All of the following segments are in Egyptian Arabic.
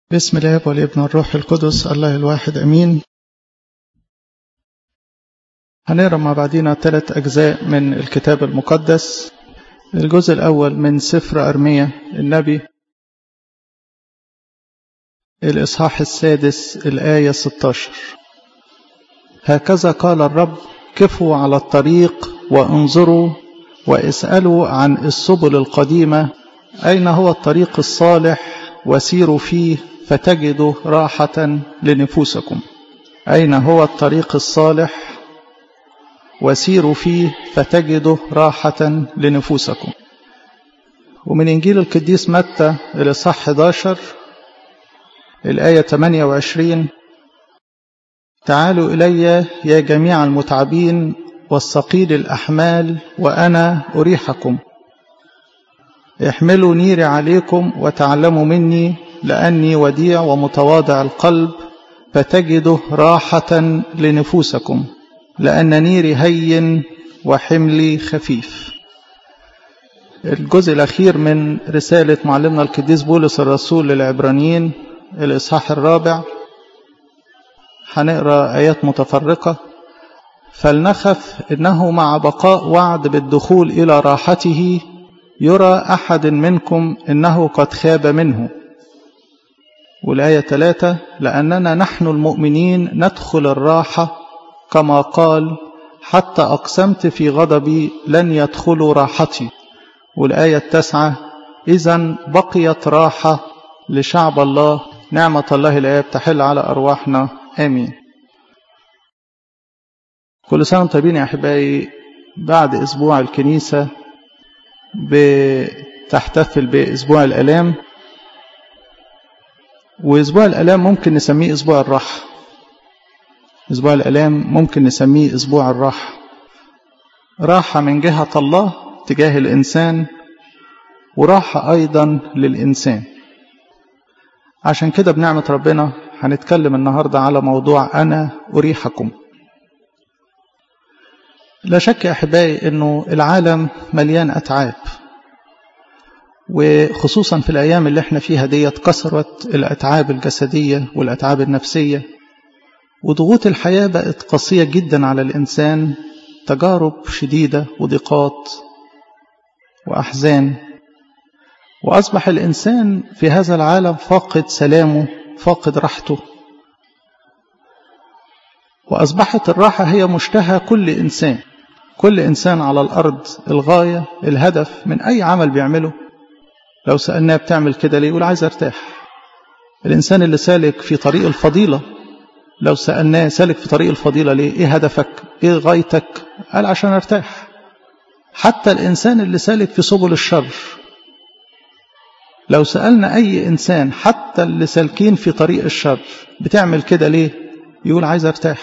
بسم الله والابن والروح القدس الله الواحد أمين هنقرا مع بعضينا ثلاث أجزاء من الكتاب المقدس الجزء الأول من سفر أرمية النبي الإصحاح السادس الآية 16 هكذا قال الرب كفوا على الطريق وانظروا واسألوا عن السبل القديمة أين هو الطريق الصالح وسيروا فيه فتجدوا راحة لنفوسكم أين هو الطريق الصالح وسيروا فيه فتجدوا راحة لنفوسكم ومن إنجيل القديس متى الإصحاح 11 الآية 28 تعالوا إلي يا جميع المتعبين والثقيل الأحمال وأنا أريحكم احملوا نيري عليكم وتعلموا مني لأني وديع ومتواضع القلب فتجدوا راحة لنفوسكم لأن نيري هين وحملي خفيف الجزء الأخير من رسالة معلمنا القديس بولس الرسول للعبرانيين الإصحاح الرابع هنقرا آيات متفرقة فلنخف إنه مع بقاء وعد بالدخول إلى راحته يرى أحد منكم إنه قد خاب منه والآية ثلاثة لأننا نحن المؤمنين ندخل الراحة كما قال حتى أقسمت في غضبي لن يدخلوا راحتي والآية التاسعة إذا بقيت راحة لشعب الله نعمة الله الآب تحل على أرواحنا آمين كل سنة وانتم طيبين يا أحبائي بعد أسبوع الكنيسة بتحتفل بأسبوع الآلام وأسبوع الآلام ممكن نسميه أسبوع الراحة أسبوع الآلام ممكن نسميه أسبوع الراحة راحة من جهة الله تجاه الإنسان وراحة أيضا للإنسان عشان كده بنعمة ربنا هنتكلم النهاردة على موضوع أنا أريحكم لا شك يا أحبائي أنه العالم مليان أتعاب وخصوصا في الأيام اللي احنا فيها ديت كثرت الأتعاب الجسدية والأتعاب النفسية وضغوط الحياة بقت قاسية جدا على الإنسان تجارب شديدة وضيقات وأحزان وأصبح الإنسان في هذا العالم فاقد سلامه فاقد راحته وأصبحت الراحة هي مشتهى كل إنسان كل إنسان على الأرض الغاية الهدف من أي عمل بيعمله لو سألناه بتعمل كده ليه يقول عايز ارتاح الإنسان اللي سالك في طريق الفضيلة لو سألناه سالك في طريق الفضيلة ليه ايه هدفك ايه غايتك قال عشان ارتاح حتى الإنسان اللي سالك في سبل الشر لو سألنا أي إنسان حتى اللي سالكين في طريق الشر بتعمل كده ليه يقول عايز ارتاح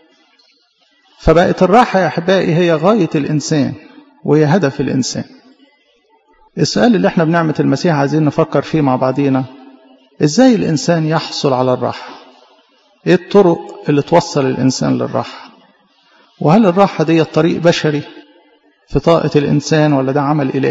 فبقت الراحة يا أحبائي هي غاية الإنسان وهي هدف الإنسان السؤال اللي احنا بنعمة المسيح عايزين نفكر فيه مع بعضينا ازاي الإنسان يحصل على الراحة ايه الطرق اللي توصل الإنسان للراحة وهل الراحة دي طريق بشري في طاقة الإنسان ولا ده عمل إلهي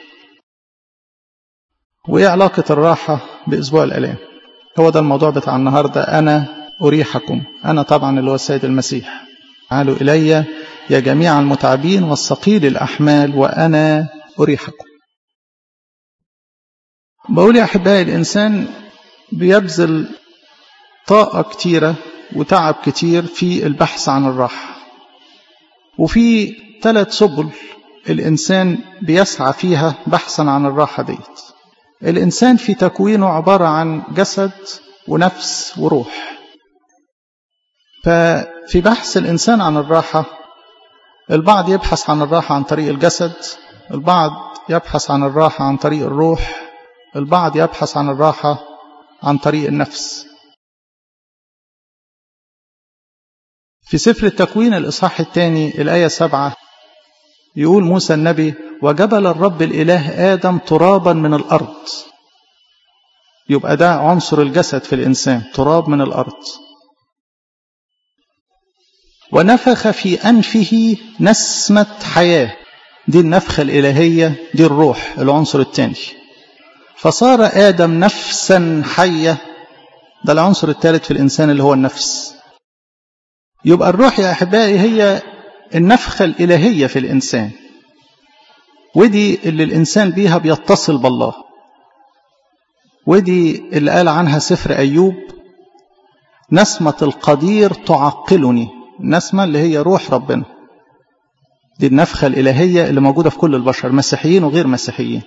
وإيه علاقة الراحة بأسبوع الألام هو ده الموضوع بتاع النهاردة أنا أريحكم أنا طبعا اللي هو السيد المسيح تعالوا إلي يا جميع المتعبين والثقيل الأحمال وأنا أريحكم بقول يا أحبائي الإنسان بيبذل طاقة كتيرة وتعب كتير في البحث عن الراحة وفي ثلاث سبل الإنسان بيسعى فيها بحثا عن الراحة ديت الإنسان في تكوينه عبارة عن جسد ونفس وروح ففي بحث الإنسان عن الراحة البعض يبحث عن الراحة عن طريق الجسد البعض يبحث عن الراحة عن طريق الروح البعض يبحث عن الراحة عن طريق النفس في سفر التكوين الإصحاح الثاني الآية سبعة يقول موسى النبي وجبل الرب الإله آدم ترابا من الأرض يبقى ده عنصر الجسد في الإنسان تراب من الأرض ونفخ في أنفه نسمة حياة دي النفخة الإلهية دي الروح العنصر الثاني فصار آدم نفسا حية ده العنصر الثالث في الإنسان اللي هو النفس يبقى الروح يا أحبائي هي النفخة الإلهية في الإنسان ودي اللي الإنسان بيها بيتصل بالله ودي اللي قال عنها سفر أيوب نسمة القدير تعقلني النسمة اللي هي روح ربنا دي النفخة الإلهية اللي موجودة في كل البشر مسيحيين وغير مسيحيين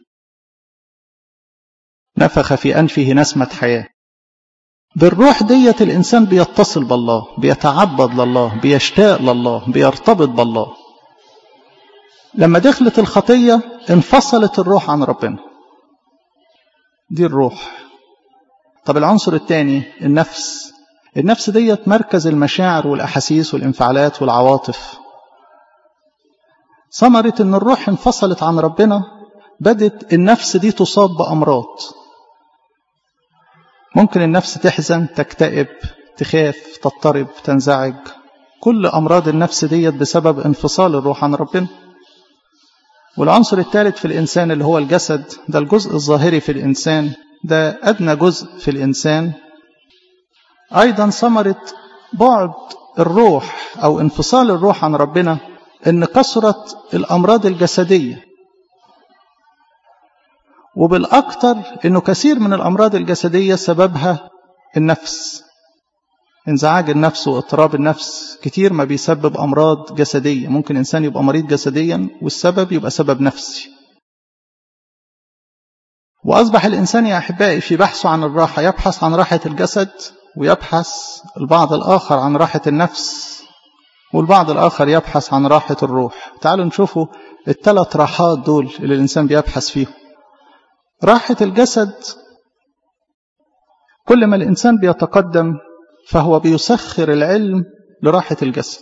نفخ في أنفه نسمة حياة بالروح ديت الإنسان بيتصل بالله بيتعبد لله بيشتاق لله بيرتبط بالله لما دخلت الخطية انفصلت الروح عن ربنا دي الروح طب العنصر الثاني النفس النفس ديت مركز المشاعر والأحاسيس والانفعالات والعواطف ثمرة ان الروح انفصلت عن ربنا بدت النفس دي تصاب بأمراض ممكن النفس تحزن تكتئب تخاف تضطرب تنزعج كل أمراض النفس ديت بسبب انفصال الروح عن ربنا والعنصر الثالث في الإنسان اللي هو الجسد ده الجزء الظاهري في الإنسان ده أدنى جزء في الإنسان أيضا ثمرة بعد الروح أو انفصال الروح عن ربنا إن كثرت الأمراض الجسدية وبالأكثر إنه كثير من الأمراض الجسدية سببها النفس انزعاج النفس واضطراب النفس كتير ما بيسبب أمراض جسدية ممكن إنسان يبقى مريض جسديا والسبب يبقى سبب نفسي وأصبح الإنسان يا أحبائي في بحثه عن الراحة يبحث عن راحة الجسد ويبحث البعض الآخر عن راحة النفس والبعض الآخر يبحث عن راحة الروح تعالوا نشوفوا الثلاث راحات دول اللي الإنسان بيبحث فيهم راحة الجسد كل ما الإنسان بيتقدم فهو بيسخر العلم لراحة الجسد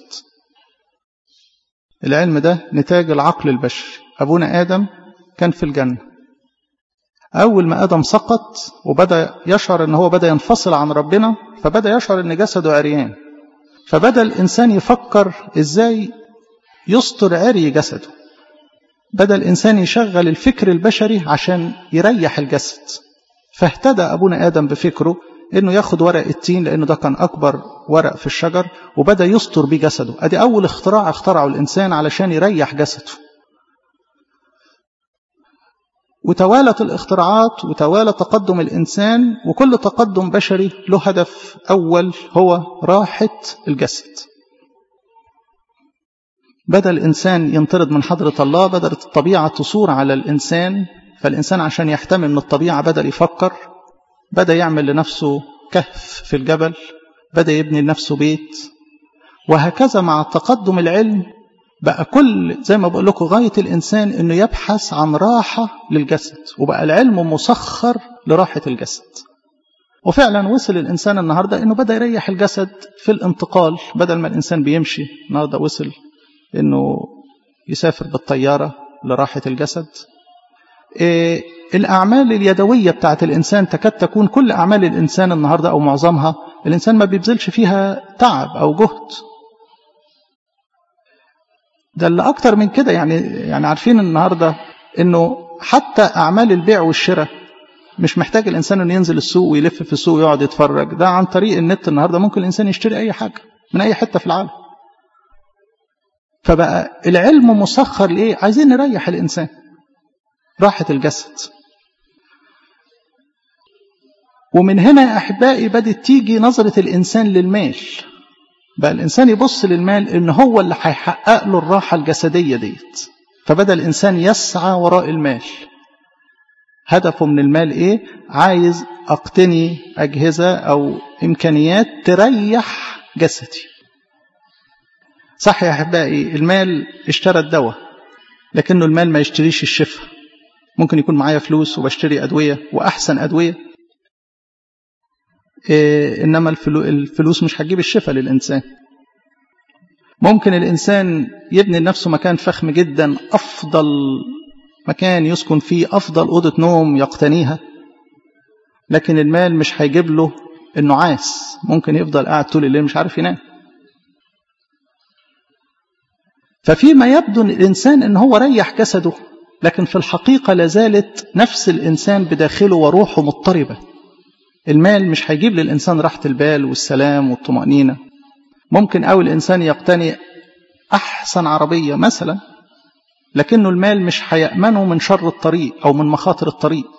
العلم ده نتاج العقل البشري أبونا آدم كان في الجنة أول ما آدم سقط وبدأ يشعر أنه هو بدأ ينفصل عن ربنا فبدأ يشعر أن جسده عريان فبدأ الإنسان يفكر إزاي يستر عري جسده بدأ الإنسان يشغل الفكر البشري عشان يريح الجسد فاهتدى أبونا آدم بفكره إنه ياخد ورق التين لأنه ده كان أكبر ورق في الشجر وبدأ يستر بيه جسده أدي أول اختراع اخترعه الإنسان علشان يريح جسده وتوالت الاختراعات وتوالى تقدم الإنسان وكل تقدم بشري له هدف أول هو راحة الجسد بدأ الإنسان ينطرد من حضرة الله بدأت الطبيعة تصور على الإنسان فالإنسان عشان يحتمل من الطبيعة بدأ يفكر بدأ يعمل لنفسه كهف في الجبل بدأ يبني لنفسه بيت وهكذا مع تقدم العلم بقى كل زي ما بقول لكم غاية الإنسان إنه يبحث عن راحة للجسد وبقى العلم مسخر لراحة الجسد وفعلا وصل الإنسان النهاردة إنه بدأ يريح الجسد في الانتقال بدل ما الإنسان بيمشي النهاردة وصل إنه يسافر بالطيارة لراحة الجسد إيه الأعمال اليدوية بتاعت الإنسان تكاد تكون كل أعمال الإنسان النهاردة أو معظمها الإنسان ما بيبذلش فيها تعب أو جهد ده اللي أكتر من كده يعني يعني عارفين النهاردة إنه حتى أعمال البيع والشراء مش محتاج الإنسان إنه ينزل السوق ويلف في السوق ويقعد يتفرج ده عن طريق النت النهاردة ممكن الإنسان يشتري أي حاجة من أي حتة في العالم فبقى العلم مسخر لإيه عايزين نريح الإنسان راحة الجسد ومن هنا يا أحبائي بدت تيجي نظرة الإنسان للمال بقى الإنسان يبص للمال إن هو اللي هيحقق له الراحة الجسدية ديت فبدأ الإنسان يسعى وراء المال هدفه من المال إيه؟ عايز أقتني أجهزة أو إمكانيات تريح جسدي صح يا أحبائي المال اشترى الدواء لكنه المال ما يشتريش الشفاء ممكن يكون معايا فلوس وبشتري أدوية وأحسن أدوية إيه إنما الفلوس مش هتجيب الشفاء للإنسان ممكن الإنسان يبني لنفسه مكان فخم جدا أفضل مكان يسكن فيه أفضل أوضة نوم يقتنيها لكن المال مش هيجيب له النعاس ممكن يفضل قاعد طول الليل مش عارف ينام ففيما يبدو الإنسان إن هو ريح جسده لكن في الحقيقة لازالت نفس الإنسان بداخله وروحه مضطربة المال مش هيجيب للإنسان راحة البال والسلام والطمأنينة ممكن أو الإنسان يقتني أحسن عربية مثلا لكنه المال مش هيأمنه من شر الطريق أو من مخاطر الطريق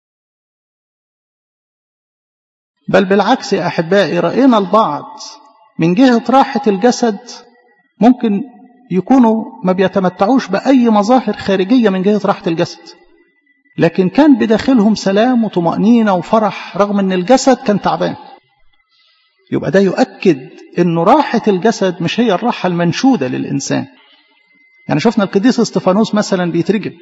بل بالعكس يا أحبائي رأينا البعض من جهة راحة الجسد ممكن يكونوا ما بيتمتعوش بأي مظاهر خارجية من جهة راحة الجسد لكن كان بداخلهم سلام وطمأنينة وفرح رغم أن الجسد كان تعبان يبقى ده يؤكد أنه راحة الجسد مش هي الراحة المنشودة للإنسان يعني شفنا القديس استفانوس مثلا بيترجم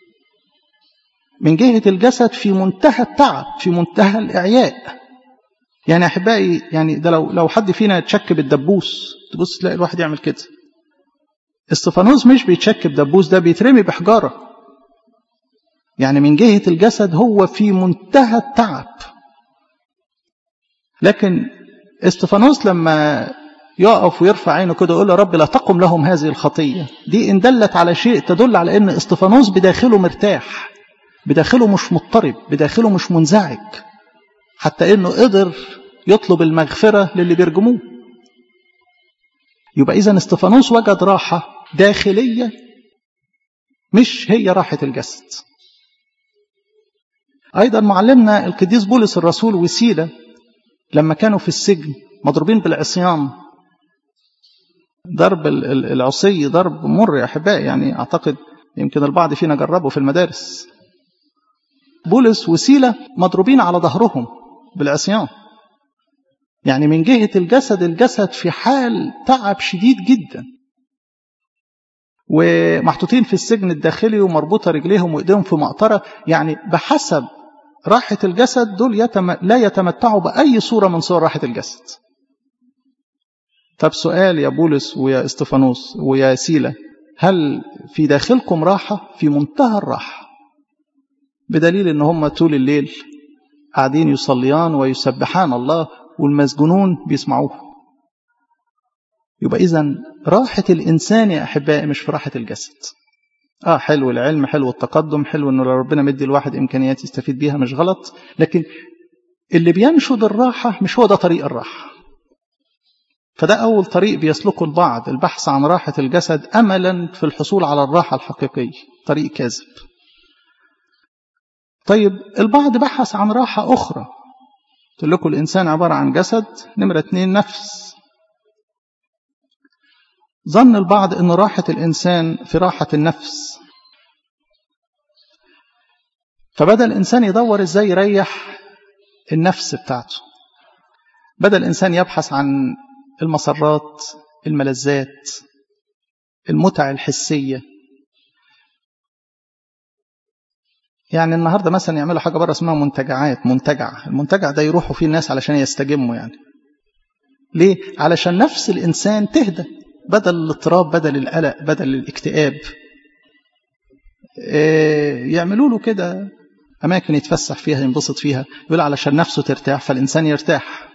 من جهة الجسد في منتهى التعب في منتهى الإعياء يعني أحبائي يعني ده لو لو حد فينا يتشك بالدبوس تبص تلاقي الواحد يعمل كده استفانوس مش بيتشك بدبوس ده بيترمي بحجارة يعني من جهة الجسد هو في منتهى التعب لكن استفانوس لما يقف ويرفع عينه كده يقول يا رب لا تقم لهم هذه الخطية دي إن دلت على شيء تدل على أن استفانوس بداخله مرتاح بداخله مش مضطرب بداخله مش منزعج حتى أنه قدر يطلب المغفرة للي بيرجموه يبقى إذا استفانوس وجد راحة داخلية مش هي راحة الجسد أيضا معلمنا القديس بولس الرسول وسيلة لما كانوا في السجن مضروبين بالعصيان ضرب العصي ضرب مر يا أحبائي يعني أعتقد يمكن البعض فينا جربه في المدارس بولس وسيلة مضروبين على ظهرهم بالعصيان يعني من جهة الجسد الجسد في حال تعب شديد جدا ومحطوطين في السجن الداخلي ومربوطة رجليهم وإيديهم في مقطرة يعني بحسب راحة الجسد دول يتم... لا يتمتعوا بأي صورة من صور راحة الجسد طب سؤال يا بولس ويا استفانوس ويا سيلة هل في داخلكم راحة في منتهى الراحة بدليل ان هم طول الليل قاعدين يصليان ويسبحان الله والمسجونون بيسمعوه يبقى إذا راحة الإنسان يا أحبائي مش في راحة الجسد آه حلو العلم حلو التقدم حلو إنه ربنا مدي الواحد إمكانيات يستفيد بيها مش غلط لكن اللي بينشد الراحة مش هو ده طريق الراحة فده أول طريق بيسلكه البعض البحث عن راحة الجسد أملا في الحصول على الراحة الحقيقية طريق كاذب طيب البعض بحث عن راحة أخرى قلت لكم الإنسان عبارة عن جسد نمرة اتنين نفس ظن البعض أن راحة الإنسان في راحة النفس فبدأ الإنسان يدور إزاي يريح النفس بتاعته بدأ الإنسان يبحث عن المسرات الملذات المتع الحسية يعني النهاردة مثلا يعملوا حاجة بره اسمها منتجعات منتجع المنتجع ده يروحوا فيه الناس علشان يستجموا يعني ليه؟ علشان نفس الإنسان تهدى بدل الاضطراب بدل القلق بدل الاكتئاب يعملوا له كده أماكن يتفسح فيها ينبسط فيها يقول علشان نفسه ترتاح فالإنسان يرتاح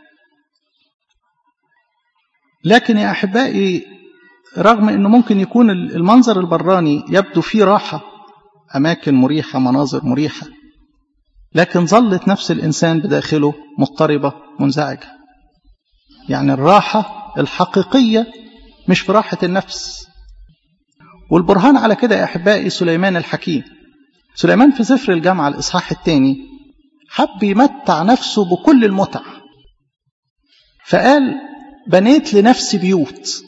لكن يا أحبائي رغم أنه ممكن يكون المنظر البراني يبدو فيه راحة أماكن مريحة مناظر مريحة لكن ظلت نفس الإنسان بداخله مضطربة منزعجة يعني الراحة الحقيقية مش في راحة النفس والبرهان على كده يا أحبائي سليمان الحكيم سليمان في سفر الجامعة الإصحاح الثاني حب يمتع نفسه بكل المتع فقال بنيت لنفسي بيوت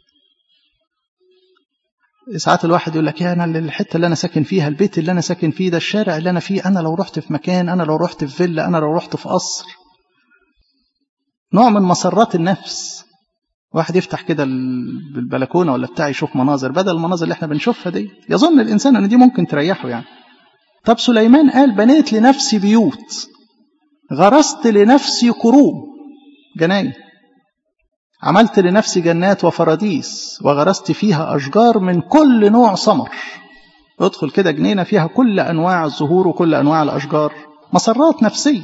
ساعات الواحد يقول لك يا انا الحته اللي انا ساكن فيها البيت اللي انا ساكن فيه ده الشارع اللي انا فيه انا لو رحت في مكان انا لو رحت في فيلا انا لو رحت في قصر نوع من مسرات النفس واحد يفتح كده بالبلكونه ولا بتاع يشوف مناظر بدل المناظر اللي احنا بنشوفها دي يظن الانسان ان دي ممكن تريحه يعني طب سليمان قال بنيت لنفسي بيوت غرست لنفسي كروب جناين عملت لنفسي جنات وفراديس وغرست فيها أشجار من كل نوع ثمر ادخل كده جنينة فيها كل أنواع الزهور وكل أنواع الأشجار مسرات نفسية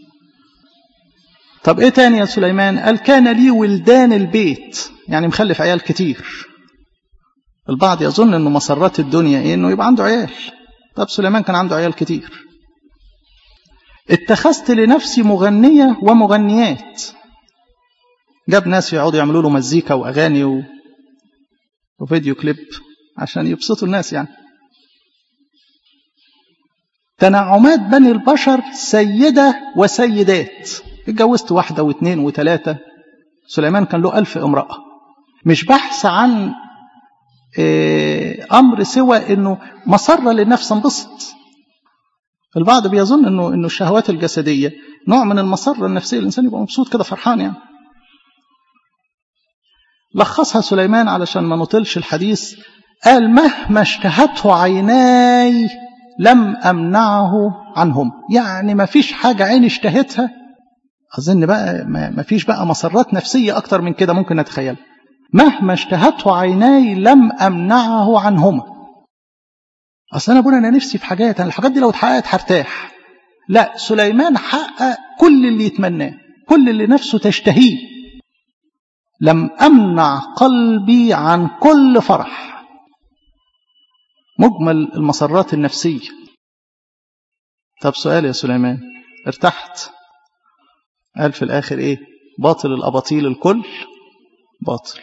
طب إيه تاني يا سليمان قال كان لي ولدان البيت يعني مخلف عيال كتير البعض يظن أنه مسرات الدنيا إيه أنه يبقى عنده عيال طب سليمان كان عنده عيال كتير اتخذت لنفسي مغنية ومغنيات جاب ناس يقعدوا يعملوا له مزيكا وأغاني و... وفيديو كليب عشان يبسطوا الناس يعني تنعمات بني البشر سيدة وسيدات اتجوزت واحدة واثنين وثلاثة سليمان كان له ألف امرأة مش بحث عن أمر سوى أنه مسرة للنفس انبسط البعض بيظن أنه, إنه الشهوات الجسدية نوع من المسرة النفسية الإنسان يبقى مبسوط كده فرحان يعني لخصها سليمان علشان ما نطلش الحديث قال مهما اشتهته عيناي لم أمنعه عنهم يعني ما فيش حاجة عيني اشتهتها أظن بقى ما فيش بقى مسرات نفسية أكتر من كده ممكن نتخيل مهما اشتهته عيناي لم أمنعه عنهما أصل أنا أقول أنا نفسي في حاجات أنا الحاجات دي لو اتحققت هرتاح لا سليمان حقق كل اللي يتمناه كل اللي نفسه تشتهيه لم أمنع قلبي عن كل فرح مجمل المسرات النفسية طب سؤال يا سليمان ارتحت قال في الآخر إيه باطل الأباطيل الكل باطل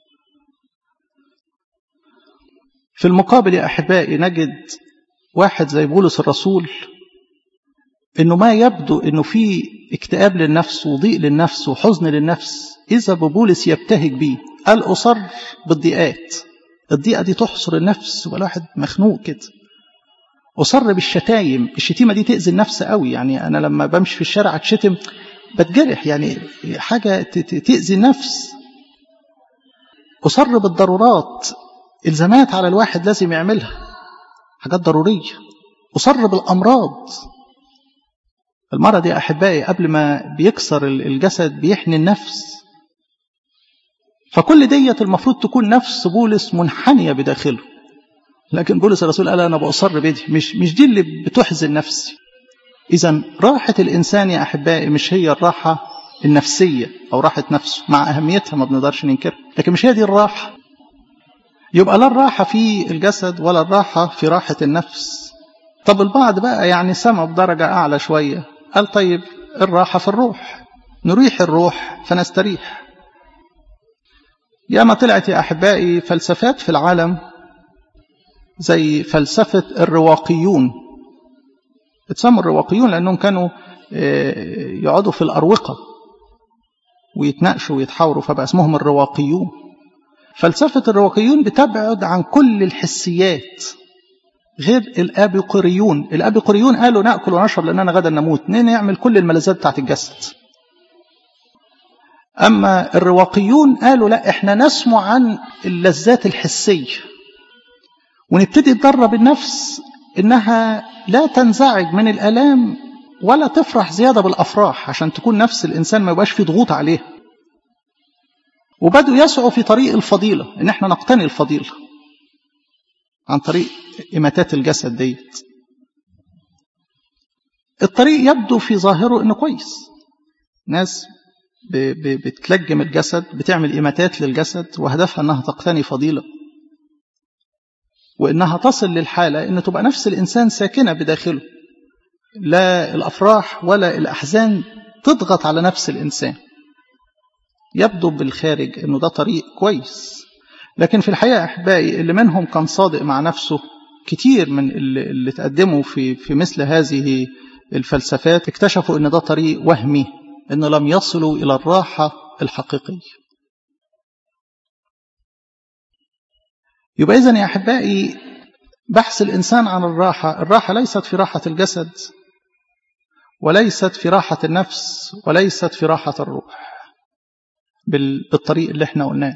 في المقابل يا أحبائي نجد واحد زي بولس الرسول إنه ما يبدو إنه في اكتئاب للنفس وضيق للنفس وحزن للنفس إذا ببولس يبتهج بيه قال أصر بالضيقات الضيقة دي تحصر النفس والواحد مخنوق كده أصر بالشتايم الشتيمة دي تأذي النفس قوي يعني أنا لما بمشي في الشارع أتشتم بتجرح يعني حاجة تأذي النفس أصر بالضرورات إلزامات على الواحد لازم يعملها حاجات ضرورية أصر بالأمراض المرض يا أحبائي قبل ما بيكسر الجسد بيحني النفس فكل ديت المفروض تكون نفس بولس منحنية بداخله لكن بولس الرسول قال أنا بأصر بدي مش, مش دي اللي بتحزن نفسي إذا راحة الإنسان يا أحبائي مش هي الراحة النفسية أو راحة نفسه مع أهميتها ما بنقدرش ننكرها لكن مش هي دي الراحة يبقى لا الراحة في الجسد ولا الراحة في راحة النفس طب البعض بقى يعني سمع بدرجة أعلى شوية قال طيب الراحة في الروح نريح الروح فنستريح ياما طلعت يا أحبائي فلسفات في العالم زي فلسفة الرواقيون اتسموا الرواقيون لأنهم كانوا يقعدوا في الأروقة ويتناقشوا ويتحاوروا فبقى اسمهم الرواقيون فلسفة الرواقيون بتبعد عن كل الحسيات غير الابيقوريون الابيقوريون قالوا ناكل ونشرب لاننا غدا نموت نعمل كل الملذات بتاعت الجسد اما الرواقيون قالوا لا احنا نسمع عن اللذات الحسيه ونبتدي تدرب النفس انها لا تنزعج من الالام ولا تفرح زياده بالافراح عشان تكون نفس الانسان ما يبقاش في ضغوط عليه وبدوا يسعوا في طريق الفضيله ان احنا نقتني الفضيله عن طريق إماتات الجسد ديت الطريق يبدو في ظاهره انه كويس ناس بتلجم الجسد بتعمل إماتات للجسد وهدفها انها تقتني فضيلة وانها تصل للحالة ان تبقى نفس الانسان ساكنة بداخله لا الافراح ولا الاحزان تضغط على نفس الانسان يبدو بالخارج انه ده طريق كويس لكن في الحقيقة أحبائي اللي منهم كان صادق مع نفسه كتير من اللي, اللي تقدموا في, في مثل هذه الفلسفات اكتشفوا ان ده طريق وهمي ان لم يصلوا الى الراحة الحقيقية يبقى اذا يا احبائي بحث الانسان عن الراحة الراحة ليست في راحة الجسد وليست في راحة النفس وليست في راحة الروح بالطريق اللي احنا قلناه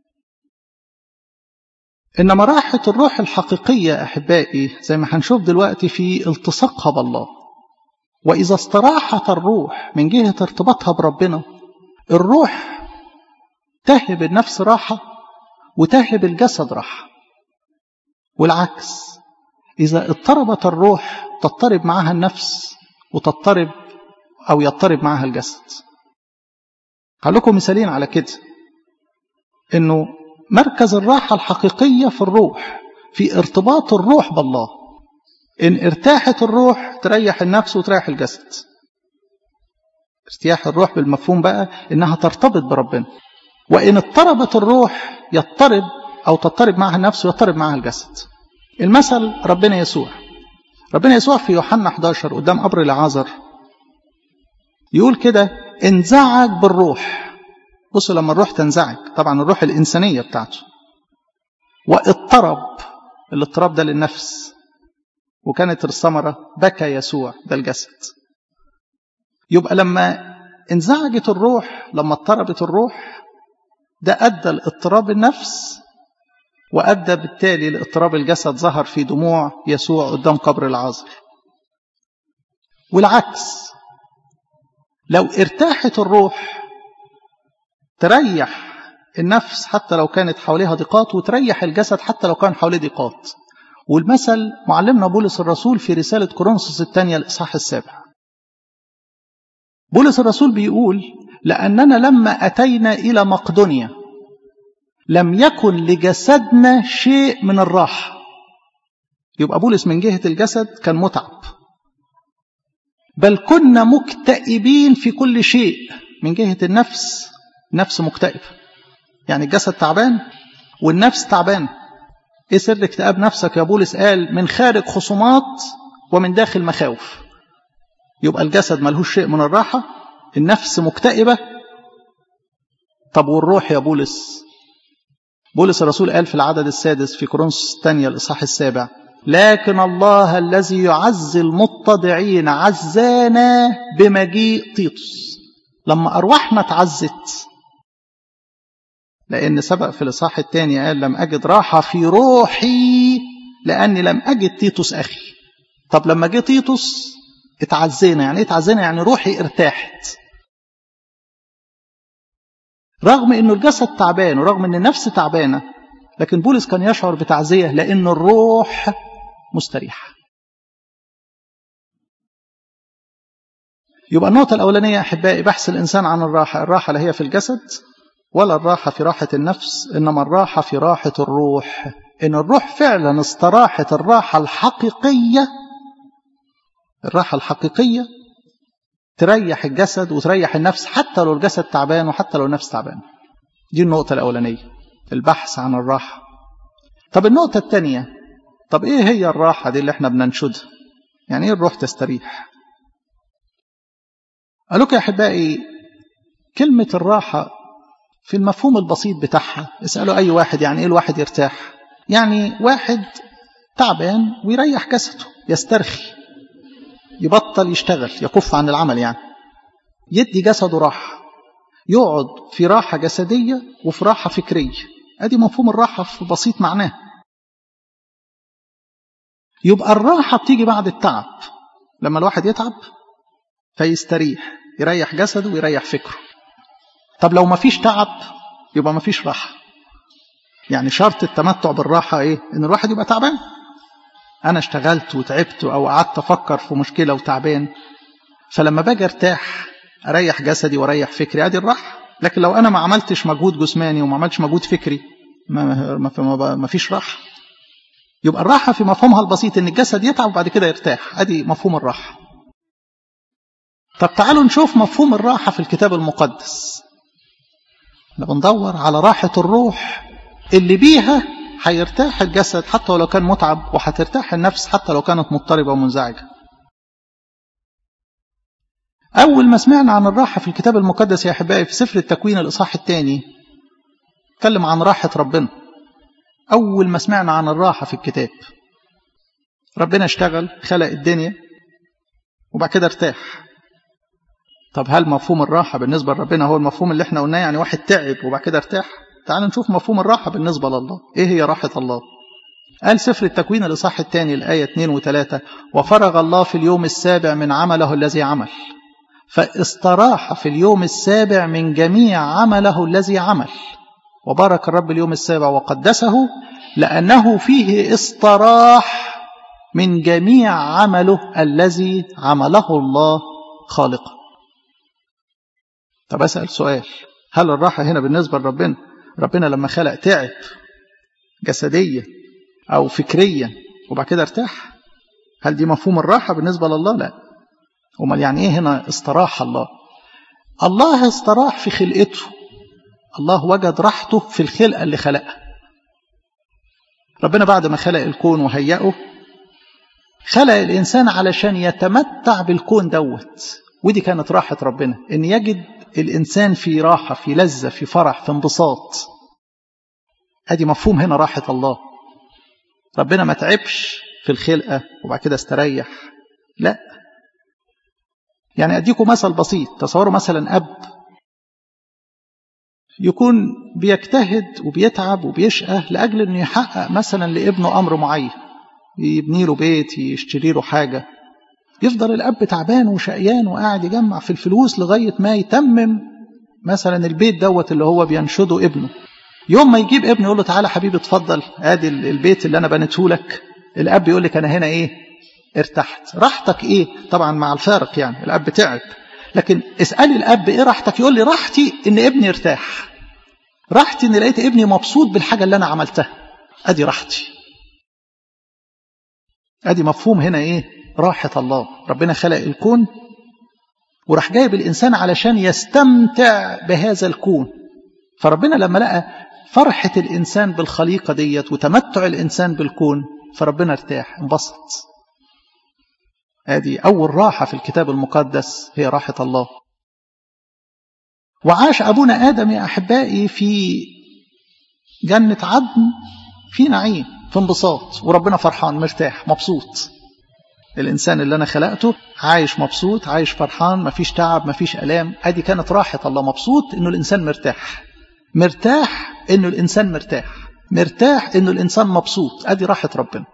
إنما راحة الروح الحقيقية أحبائي زي ما هنشوف دلوقتي في التصاقها بالله وإذا استراحت الروح من جهة ارتباطها بربنا الروح تهب النفس راحة وتهب الجسد راحة والعكس إذا اضطربت الروح تضطرب معها النفس وتضطرب أو يضطرب معها الجسد هقول لكم مثالين على كده إنه مركز الراحة الحقيقية في الروح في ارتباط الروح بالله إن ارتاحت الروح تريح النفس وتريح الجسد ارتياح الروح بالمفهوم بقى إنها ترتبط بربنا وإن اضطربت الروح يضطرب أو تضطرب معها النفس ويضطرب معها الجسد المثل ربنا يسوع ربنا يسوع في يوحنا 11 قدام قبر العازر يقول كده انزعج بالروح بصوا لما الروح تنزعج طبعا الروح الإنسانية بتاعته واضطرب الاضطراب ده للنفس وكانت الثمرة بكى يسوع ده الجسد يبقى لما انزعجت الروح لما اضطربت الروح ده أدى لاضطراب النفس وأدى بالتالي لاضطراب الجسد ظهر في دموع يسوع قدام قبر العازر والعكس لو ارتاحت الروح تريح النفس حتى لو كانت حواليها ضيقات وتريح الجسد حتى لو كان حواليه ضيقات والمثل معلمنا بولس الرسول في رسالة كورنثوس الثانية الإصحاح السابع بولس الرسول بيقول لأننا لما أتينا إلى مقدونيا لم يكن لجسدنا شيء من الراحة يبقى بولس من جهة الجسد كان متعب بل كنا مكتئبين في كل شيء من جهة النفس نفس مكتئبة يعني الجسد تعبان والنفس تعبان ايه سر اكتئاب نفسك يا بولس قال من خارج خصومات ومن داخل مخاوف يبقى الجسد ملهوش شيء من الراحة النفس مكتئبة طب والروح يا بولس بولس الرسول قال في العدد السادس في كورنثوس الثانية الإصحاح السابع لكن الله الذي يعزي المتضعين عزانا بمجيء تيتوس لما أرواحنا تعزت لأن سبق في الإصحاح الثاني قال لم أجد راحة في روحي لأني لم أجد تيتوس أخي طب لما جه تيتوس اتعزينا يعني ايه اتعزينا يعني روحي ارتاحت رغم انه الجسد تعبان ورغم ان النفس تعبانه لكن بولس كان يشعر بتعزيه لان الروح مستريحه يبقى النقطة الأولانية أحبائي بحث الإنسان عن الراحة الراحة لا هي في الجسد ولا الراحة في راحة النفس إنما الراحة في راحة الروح إن الروح فعلا استراحت الراحة الحقيقية الراحة الحقيقية تريح الجسد وتريح النفس حتى لو الجسد تعبان وحتى لو النفس تعبان دي النقطة الأولانية البحث عن الراحة طب النقطة الثانية طب إيه هي الراحة دي اللي احنا بننشدها يعني إيه الروح تستريح قالوا يا أحبائي كلمة الراحة في المفهوم البسيط بتاعها اسألوا أي واحد يعني إيه الواحد يرتاح يعني واحد تعبان ويريح جسده يسترخي يبطل يشتغل يكف عن العمل يعني يدي جسده راحة يقعد في راحة جسدية وفي راحة فكرية ادي مفهوم الراحة في بسيط معناه يبقى الراحة بتيجي بعد التعب لما الواحد يتعب فيستريح يريح جسده ويريح فكره طب لو ما فيش تعب يبقى ما فيش راحة يعني شرط التمتع بالراحة ايه ان الواحد يبقى تعبان انا اشتغلت وتعبت او قعدت افكر في مشكلة وتعبان فلما باجي ارتاح اريح جسدي واريح فكري ادي الراحة لكن لو انا ما عملتش مجهود جسماني وما عملتش مجهود فكري ما, ما, ما, ما فيش راحة يبقى الراحة في مفهومها البسيط ان الجسد يتعب وبعد كده يرتاح ادي مفهوم الراحة طب تعالوا نشوف مفهوم الراحة في الكتاب المقدس احنا بندور على راحة الروح اللي بيها هيرتاح الجسد حتى ولو كان متعب وهترتاح النفس حتى لو كانت مضطربة ومنزعجة أول ما سمعنا عن الراحة في الكتاب المقدس يا أحبائي في سفر التكوين الإصحاح الثاني اتكلم عن راحة ربنا أول ما سمعنا عن الراحة في الكتاب ربنا اشتغل خلق الدنيا وبعد كده ارتاح طب هل مفهوم الراحة بالنسبة لربنا هو المفهوم اللي احنا قلناه يعني واحد تعب وبعد كده ارتاح تعال نشوف مفهوم الراحة بالنسبة لله ايه هي راحة الله قال سفر التكوين الإصحاح الثاني الآية 2 و3 وفرغ الله في اليوم السابع من عمله الذي عمل فاستراح في اليوم السابع من جميع عمله الذي عمل وبارك الرب اليوم السابع وقدسه لأنه فيه استراح من جميع عمله الذي عمله الله خالقا طب أسأل سؤال هل الراحة هنا بالنسبة لربنا ربنا لما خلق تعب جسديا أو فكريا وبعد كده ارتاح هل دي مفهوم الراحة بالنسبة لله لا امال يعني ايه هنا استراح الله الله استراح في خلقته الله وجد راحته في الخلقة اللي خلقها ربنا بعد ما خلق الكون وهيئه خلق الإنسان علشان يتمتع بالكون دوت ودي كانت راحة ربنا إن يجد الإنسان في راحة في لذة في فرح في انبساط أدي مفهوم هنا راحة الله ربنا ما تعبش في الخلقة وبعد كده استريح لا يعني أديكم مثل بسيط تصوروا مثلا أب يكون بيجتهد وبيتعب وبيشقى لأجل أنه يحقق مثلا لابنه أمر معين يبني له بيت يشتري له حاجة يفضل الأب تعبان وشقيان وقاعد يجمع في الفلوس لغاية ما يتمم مثلا البيت دوت اللي هو بينشده ابنه يوم ما يجيب ابنه يقول له تعالى حبيبي اتفضل ادي البيت اللي انا بنيته لك الاب يقول لك انا هنا ايه ارتحت راحتك ايه طبعا مع الفارق يعني الاب تعب لكن اسالي الاب ايه راحتك يقول لي راحتي ان ابني ارتاح راحتي ان لقيت ابني مبسوط بالحاجه اللي انا عملتها ادي راحتي ادي مفهوم هنا ايه راحه الله ربنا خلق الكون وراح جايب الانسان علشان يستمتع بهذا الكون فربنا لما لقى فرحة الإنسان بالخليقة ديت وتمتع الإنسان بالكون فربنا ارتاح انبسط هذه أول راحة في الكتاب المقدس هي راحة الله وعاش أبونا آدم يا أحبائي في جنة عدن في نعيم في انبساط وربنا فرحان مرتاح مبسوط الإنسان اللي أنا خلقته عايش مبسوط عايش فرحان مفيش تعب مفيش ألام أدي كانت راحة الله مبسوط إنه الإنسان مرتاح مرتاح إنه الإنسان مرتاح مرتاح إنه الإنسان مبسوط أدي راحة ربنا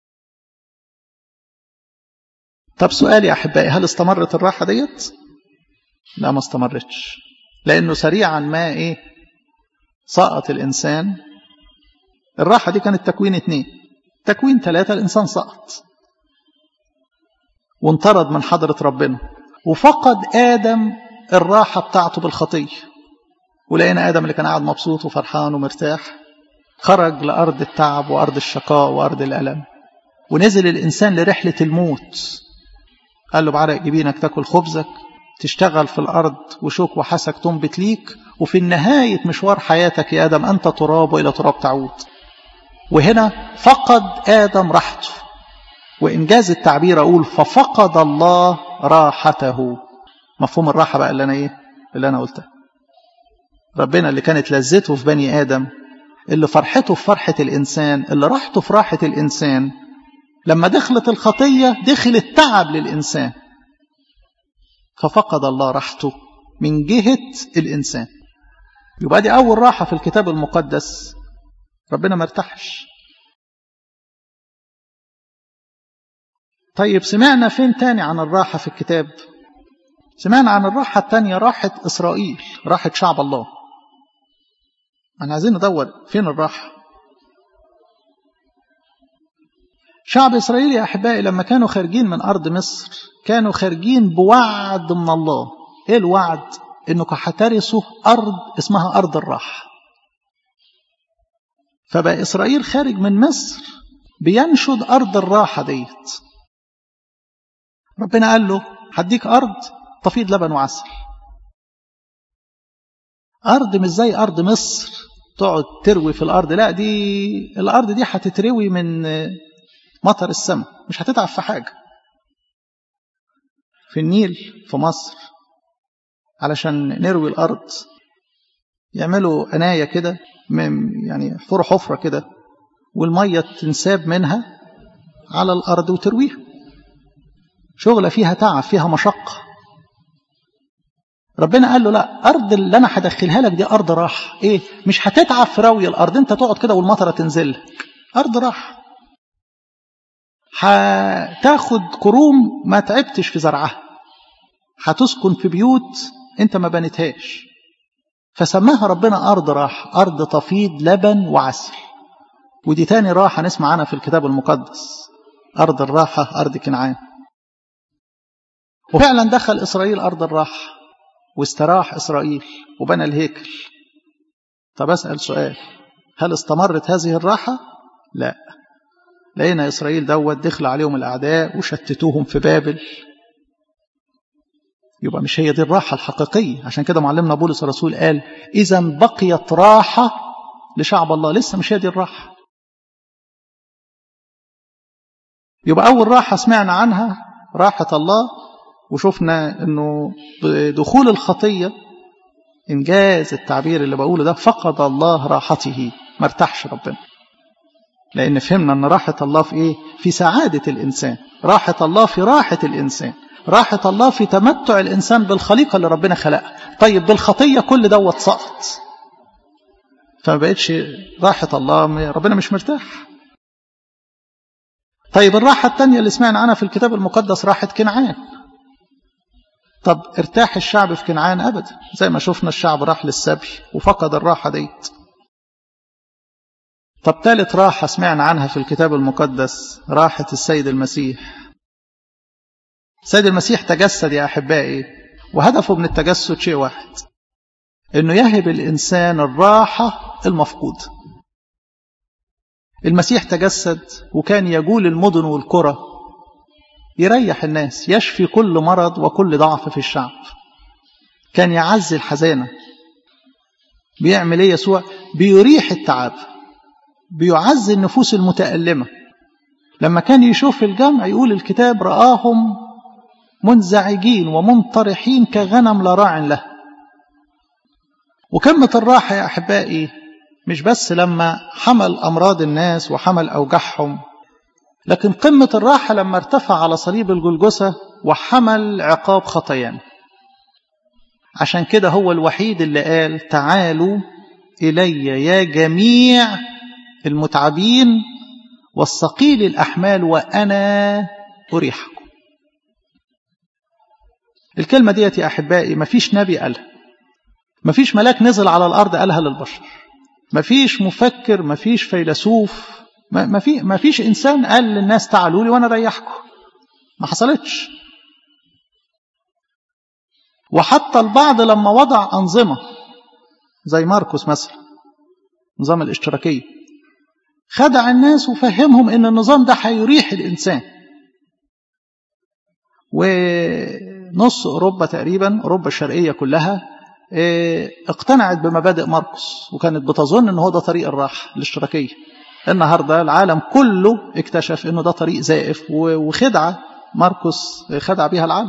طب سؤالي يا أحبائي هل استمرت الراحة ديت لا ما استمرتش لأنه سريعا ما إيه سقط الإنسان الراحة دي كانت تكوين اتنين تكوين ثلاثة الإنسان سقط وانطرد من حضرة ربنا وفقد آدم الراحة بتاعته بالخطية ولقينا آدم اللي كان قاعد مبسوط وفرحان ومرتاح خرج لأرض التعب وأرض الشقاء وأرض الألم ونزل الإنسان لرحلة الموت قال له بعرق جبينك تاكل خبزك تشتغل في الأرض وشوك وحسك تنبت ليك وفي نهاية مشوار حياتك يا آدم أنت تراب وإلى تراب تعود وهنا فقد آدم راحته وإنجاز التعبير أقول ففقد الله راحته مفهوم الراحة بقى اللي أنا إيه اللي أنا قلتها ربنا اللي كانت لذته في بني آدم اللي فرحته في فرحة الإنسان اللي راحته في راحة الإنسان لما دخلت الخطية دخل التعب للإنسان ففقد الله راحته من جهة الإنسان يبقى دي أول راحة في الكتاب المقدس ربنا ما ارتاحش طيب سمعنا فين تاني عن الراحة في الكتاب سمعنا عن الراحة التانية راحة إسرائيل راحة شعب الله أنا عايزين ندور فين الراحة شعب إسرائيل يا أحبائي لما كانوا خارجين من أرض مصر كانوا خارجين بوعد من الله إيه الوعد إنكم هترثوا أرض اسمها أرض الراحة فبقى إسرائيل خارج من مصر بينشد أرض الراحة ديت ربنا قال له هديك أرض تفيض لبن وعسل أرض مش زي أرض مصر تقعد تروي في الأرض لا دي الأرض دي هتتروي من مطر السماء مش هتتعب في حاجة في النيل في مصر علشان نروي الأرض يعملوا أناية كده يعني يحفروا حفرة كده والمية تنساب منها على الأرض وترويها شغلة فيها تعب فيها مشقة ربنا قال له لا أرض اللي أنا هدخلها لك دي أرض راحة إيه مش هتتعب في روي الأرض أنت تقعد كده والمطرة تنزل لك أرض راحة هتاخد كروم ما تعبتش في زرعها هتسكن في بيوت أنت ما بنيتهاش فسماها ربنا أرض راحة أرض تفيض لبن وعسل ودي تاني راحة نسمع عنها في الكتاب المقدس أرض الراحة أرض كنعان وفعلا دخل إسرائيل أرض الراحة واستراح إسرائيل وبنى الهيكل طب أسأل سؤال هل استمرت هذه الراحة؟ لا لقينا إسرائيل دوت دخل عليهم الأعداء وشتتوهم في بابل يبقى مش هي دي الراحة الحقيقية عشان كده معلمنا بولس الرسول قال إذا بقيت راحة لشعب الله لسه مش هي دي الراحة يبقى أول راحة سمعنا عنها راحة الله وشفنا أنه بدخول الخطية إنجاز التعبير اللي بقوله ده فقد الله راحته ما ارتاحش ربنا لأن فهمنا أن راحة الله في إيه؟ في سعادة الإنسان راحة الله في راحة الإنسان راحة الله في تمتع الإنسان بالخليقة اللي ربنا خلقها طيب بالخطية كل دوت سقط فما بقتش راحة الله ربنا مش مرتاح طيب الراحة الثانية اللي سمعنا عنها في الكتاب المقدس راحة كنعان طب ارتاح الشعب في كنعان أبدا زي ما شفنا الشعب راح للسبي وفقد الراحة ديت طب ثالث راحة سمعنا عنها في الكتاب المقدس راحة السيد المسيح السيد المسيح تجسد يا أحبائي وهدفه من التجسد شيء واحد انه يهب الانسان الراحه المفقود المسيح تجسد وكان يجول المدن والقرى يريح الناس يشفي كل مرض وكل ضعف في الشعب كان يعزي الحزانه بيعمل ايه يسوع بيريح التعب بيعزي النفوس المتألمة لما كان يشوف الجمع يقول الكتاب رآهم منزعجين ومنطرحين كغنم لا راع له وكلمة الراحة يا أحبائي مش بس لما حمل أمراض الناس وحمل أوجاعهم لكن قمة الراحة لما ارتفع على صليب الجلجسة وحمل عقاب خطايانا عشان كده هو الوحيد اللي قال تعالوا إلي يا جميع المتعبين والثقيل الأحمال وأنا أريحكم الكلمة ديت يا أحبائي مفيش نبي قالها مفيش ملاك نزل على الأرض قالها للبشر مفيش مفكر مفيش فيلسوف مفي مفيش إنسان قال للناس تعالوا لي وأنا أريحكم ما حصلتش وحتى البعض لما وضع أنظمة زي ماركوس مثلا نظام الاشتراكية خدع الناس وفهمهم ان النظام ده هيريح الانسان ونص اوروبا تقريبا اوروبا الشرقيه كلها اقتنعت بمبادئ ماركوس وكانت بتظن ان هو ده طريق الراحه الاشتراكيه النهارده العالم كله اكتشف انه ده طريق زائف وخدعه ماركوس خدع بها العالم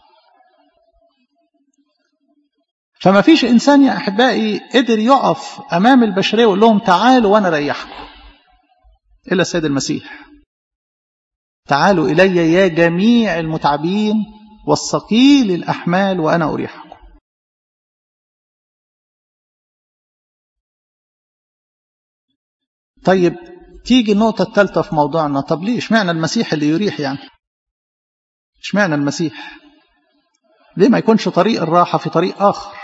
فما فيش انسان يا احبائي قدر يقف امام البشريه ويقول لهم تعالوا وانا اريحكم الا السيد المسيح تعالوا الي يا جميع المتعبين والثقيل الاحمال وانا اريحكم طيب تيجي النقطة الثالثة في موضوعنا طب ليه اشمعنى المسيح اللي يريح يعني اشمعنى المسيح ليه ما يكونش طريق الراحة في طريق آخر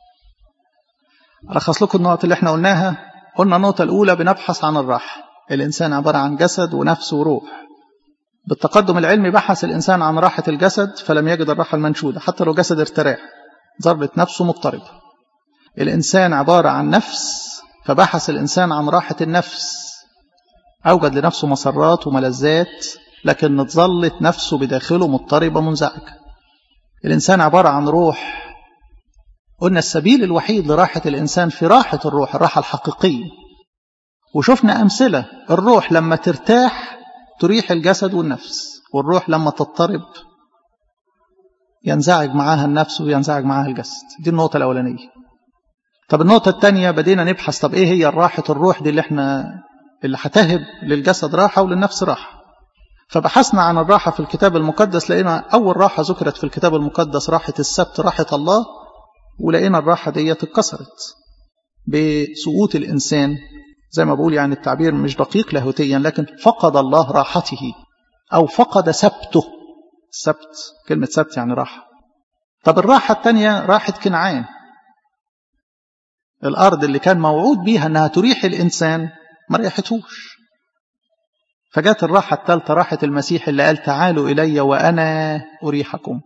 ألخص لكم النقط اللي احنا قلناها قلنا النقطة الأولى بنبحث عن الراحة الإنسان عبارة عن جسد ونفس وروح بالتقدم العلمي بحث الإنسان عن راحة الجسد فلم يجد الراحة المنشودة حتى لو جسد ارتراح ذرة نفسه مضطربة الإنسان عبارة عن نفس فبحث الإنسان عن راحة النفس أوجد لنفسه مسرات وملذات لكن ظلت نفسه بداخله مضطربة منزعجة الإنسان عبارة عن روح قلنا السبيل الوحيد لراحة الإنسان في راحة الروح الراحة الحقيقية وشفنا أمثلة الروح لما ترتاح تريح الجسد والنفس والروح لما تضطرب ينزعج معاها النفس وينزعج معاها الجسد دي النقطة الأولانية طب النقطة الثانية بدينا نبحث طب إيه هي راحة الروح دي اللي احنا اللي هتهب للجسد راحة وللنفس راحة فبحثنا عن الراحة في الكتاب المقدس لقينا أول راحة ذكرت في الكتاب المقدس راحة السبت راحة الله ولقينا الراحة دي اتكسرت بسقوط الإنسان زي ما بقول يعني التعبير مش دقيق لاهوتيا لكن فقد الله راحته أو فقد سبته السبت كلمة سبت يعني راحة طب الراحة الثانية راحة كنعان الأرض اللي كان موعود بيها أنها تريح الإنسان ما ريحتهوش فجاءت الراحة الثالثة راحة المسيح اللي قال تعالوا إلي وأنا أريحكم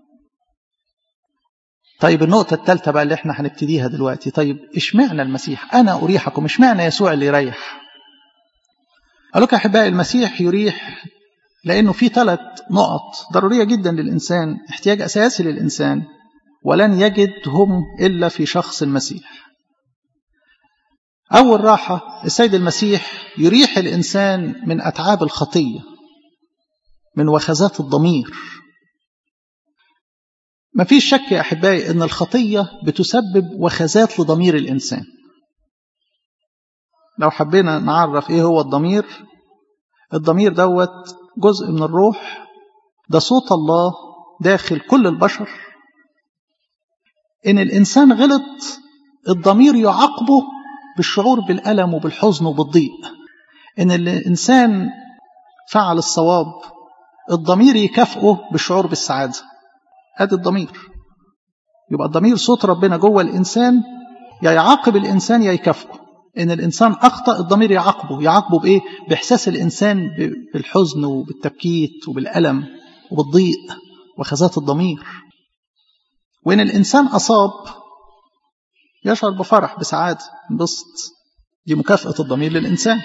طيب النقطة الثالثة بقى اللي احنا هنبتديها دلوقتي طيب اشمعنى المسيح أنا أريحكم اشمعنى يسوع اللي يريح قال لك أحبائي المسيح يريح لأنه في ثلاث نقط ضرورية جدا للإنسان احتياج أساسي للإنسان ولن يجدهم إلا في شخص المسيح أول راحة السيد المسيح يريح الإنسان من أتعاب الخطية من وخزات الضمير ما فيش شك يا أحبائي أن الخطية بتسبب وخزات لضمير الإنسان لو حبينا نعرف إيه هو الضمير الضمير دوت جزء من الروح ده صوت الله داخل كل البشر إن الإنسان غلط الضمير يعاقبه بالشعور بالألم وبالحزن وبالضيق إن الإنسان فعل الصواب الضمير يكافئه بالشعور بالسعادة ادي الضمير يبقى الضمير صوت ربنا جوه الانسان يا يعاقب الانسان يا يكافئه ان الانسان اخطا الضمير يعاقبه يعاقبه بايه باحساس الانسان بالحزن وبالتبكيت وبالالم وبالضيق وخزات الضمير وان الانسان اصاب يشعر بفرح بسعاده انبسط دي مكافاه الضمير للانسان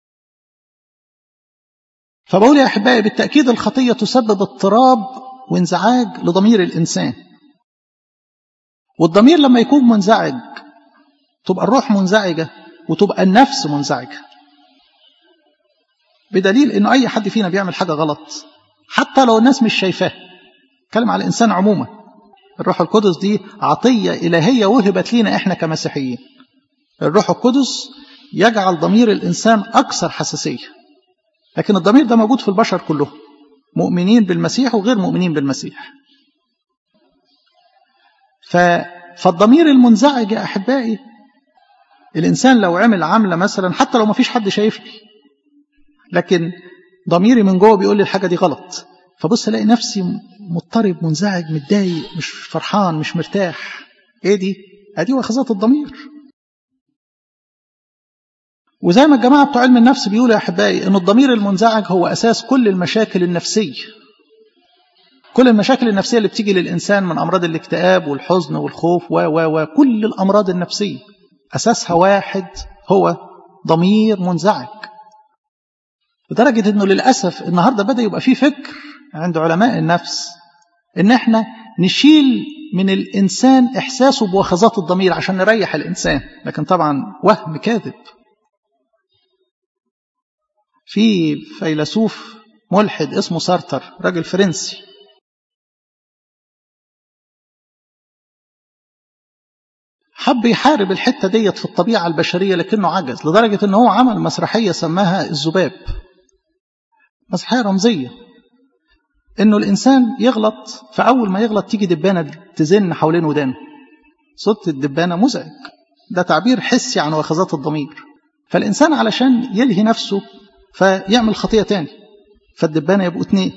فبقول يا احبائي بالتاكيد الخطيه تسبب اضطراب وانزعاج لضمير الإنسان والضمير لما يكون منزعج تبقى الروح منزعجة وتبقى النفس منزعجة بدليل انه اي حد فينا بيعمل حاجة غلط حتى لو الناس مش شايفاه اتكلم على الانسان عموما الروح القدس دي عطية إلهية وهبت لينا احنا كمسيحيين الروح القدس يجعل ضمير الإنسان أكثر حساسية لكن الضمير ده موجود في البشر كلهم مؤمنين بالمسيح وغير مؤمنين بالمسيح ف... فالضمير المنزعج يا أحبائي الإنسان لو عمل عملة مثلا حتى لو ما فيش حد شايفني لكن ضميري من جوه بيقول لي الحاجة دي غلط فبص الاقي نفسي مضطرب منزعج متضايق مش فرحان مش مرتاح ايه دي ادي وخزات الضمير وزي ما الجماعة بتوع علم النفس بيقولوا يا أحبائي أن الضمير المنزعج هو أساس كل المشاكل النفسية كل المشاكل النفسية اللي بتيجي للإنسان من أمراض الاكتئاب والحزن والخوف و و و كل الأمراض النفسية أساسها واحد هو ضمير منزعج لدرجة أنه للأسف النهاردة بدأ يبقى فيه فكر عند علماء النفس أن احنا نشيل من الإنسان إحساسه بوخزات الضمير عشان نريح الإنسان لكن طبعا وهم كاذب في فيلسوف ملحد اسمه سارتر راجل فرنسي حب يحارب الحتة ديت في الطبيعة البشرية لكنه عجز لدرجة ان هو عمل مسرحية سماها الذباب مسرحية رمزية انه الانسان يغلط فاول ما يغلط تيجي دبانة تزن حوالين ودانه صوت الدبانة مزعج ده تعبير حسي عن وخزات الضمير فالإنسان علشان يلهي نفسه فيعمل خطية تاني فالدبانة يبقوا اتنين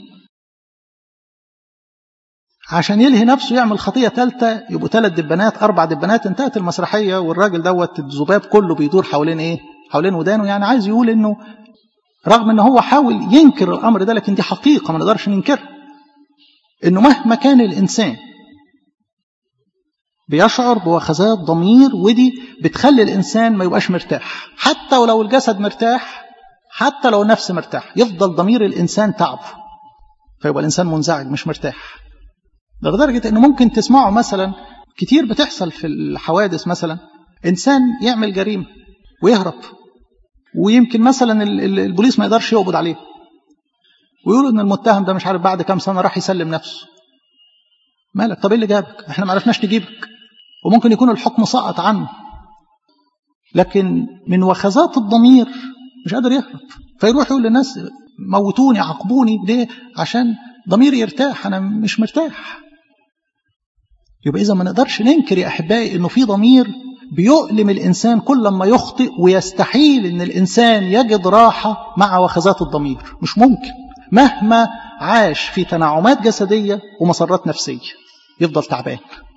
عشان يلهي نفسه يعمل خطية تالتة يبقوا ثلاث دبانات أربع دبانات انتهت المسرحية والراجل دوت الذباب كله بيدور حوالين إيه؟ حوالين ودانه يعني عايز يقول إنه رغم إن هو حاول ينكر الأمر ده لكن دي حقيقة ما نقدرش ننكرها إنه مهما كان الإنسان بيشعر بوخزات ضمير ودي بتخلي الإنسان ما يبقاش مرتاح حتى ولو الجسد مرتاح حتى لو النفس مرتاح يفضل ضمير الإنسان تعبه فيبقى الإنسان منزعج مش مرتاح ده لدرجة إنه ممكن تسمعوا مثلا كتير بتحصل في الحوادث مثلا إنسان يعمل جريمة ويهرب ويمكن مثلا البوليس ما يقدرش يقبض عليه ويقولوا إن المتهم ده مش عارف بعد كام سنة راح يسلم نفسه مالك طب ايه اللي جابك احنا ما عرفناش نجيبك وممكن يكون الحكم سقط عنه لكن من وخزات الضمير مش قادر يهرب فيروح يقول للناس موتوني عاقبوني ليه عشان ضميري يرتاح انا مش مرتاح يبقى اذا ما نقدرش ننكر يا احبائي انه في ضمير بيؤلم الانسان كل ما يخطئ ويستحيل ان الانسان يجد راحه مع وخزات الضمير مش ممكن مهما عاش في تنعمات جسديه ومسرات نفسيه يفضل تعبان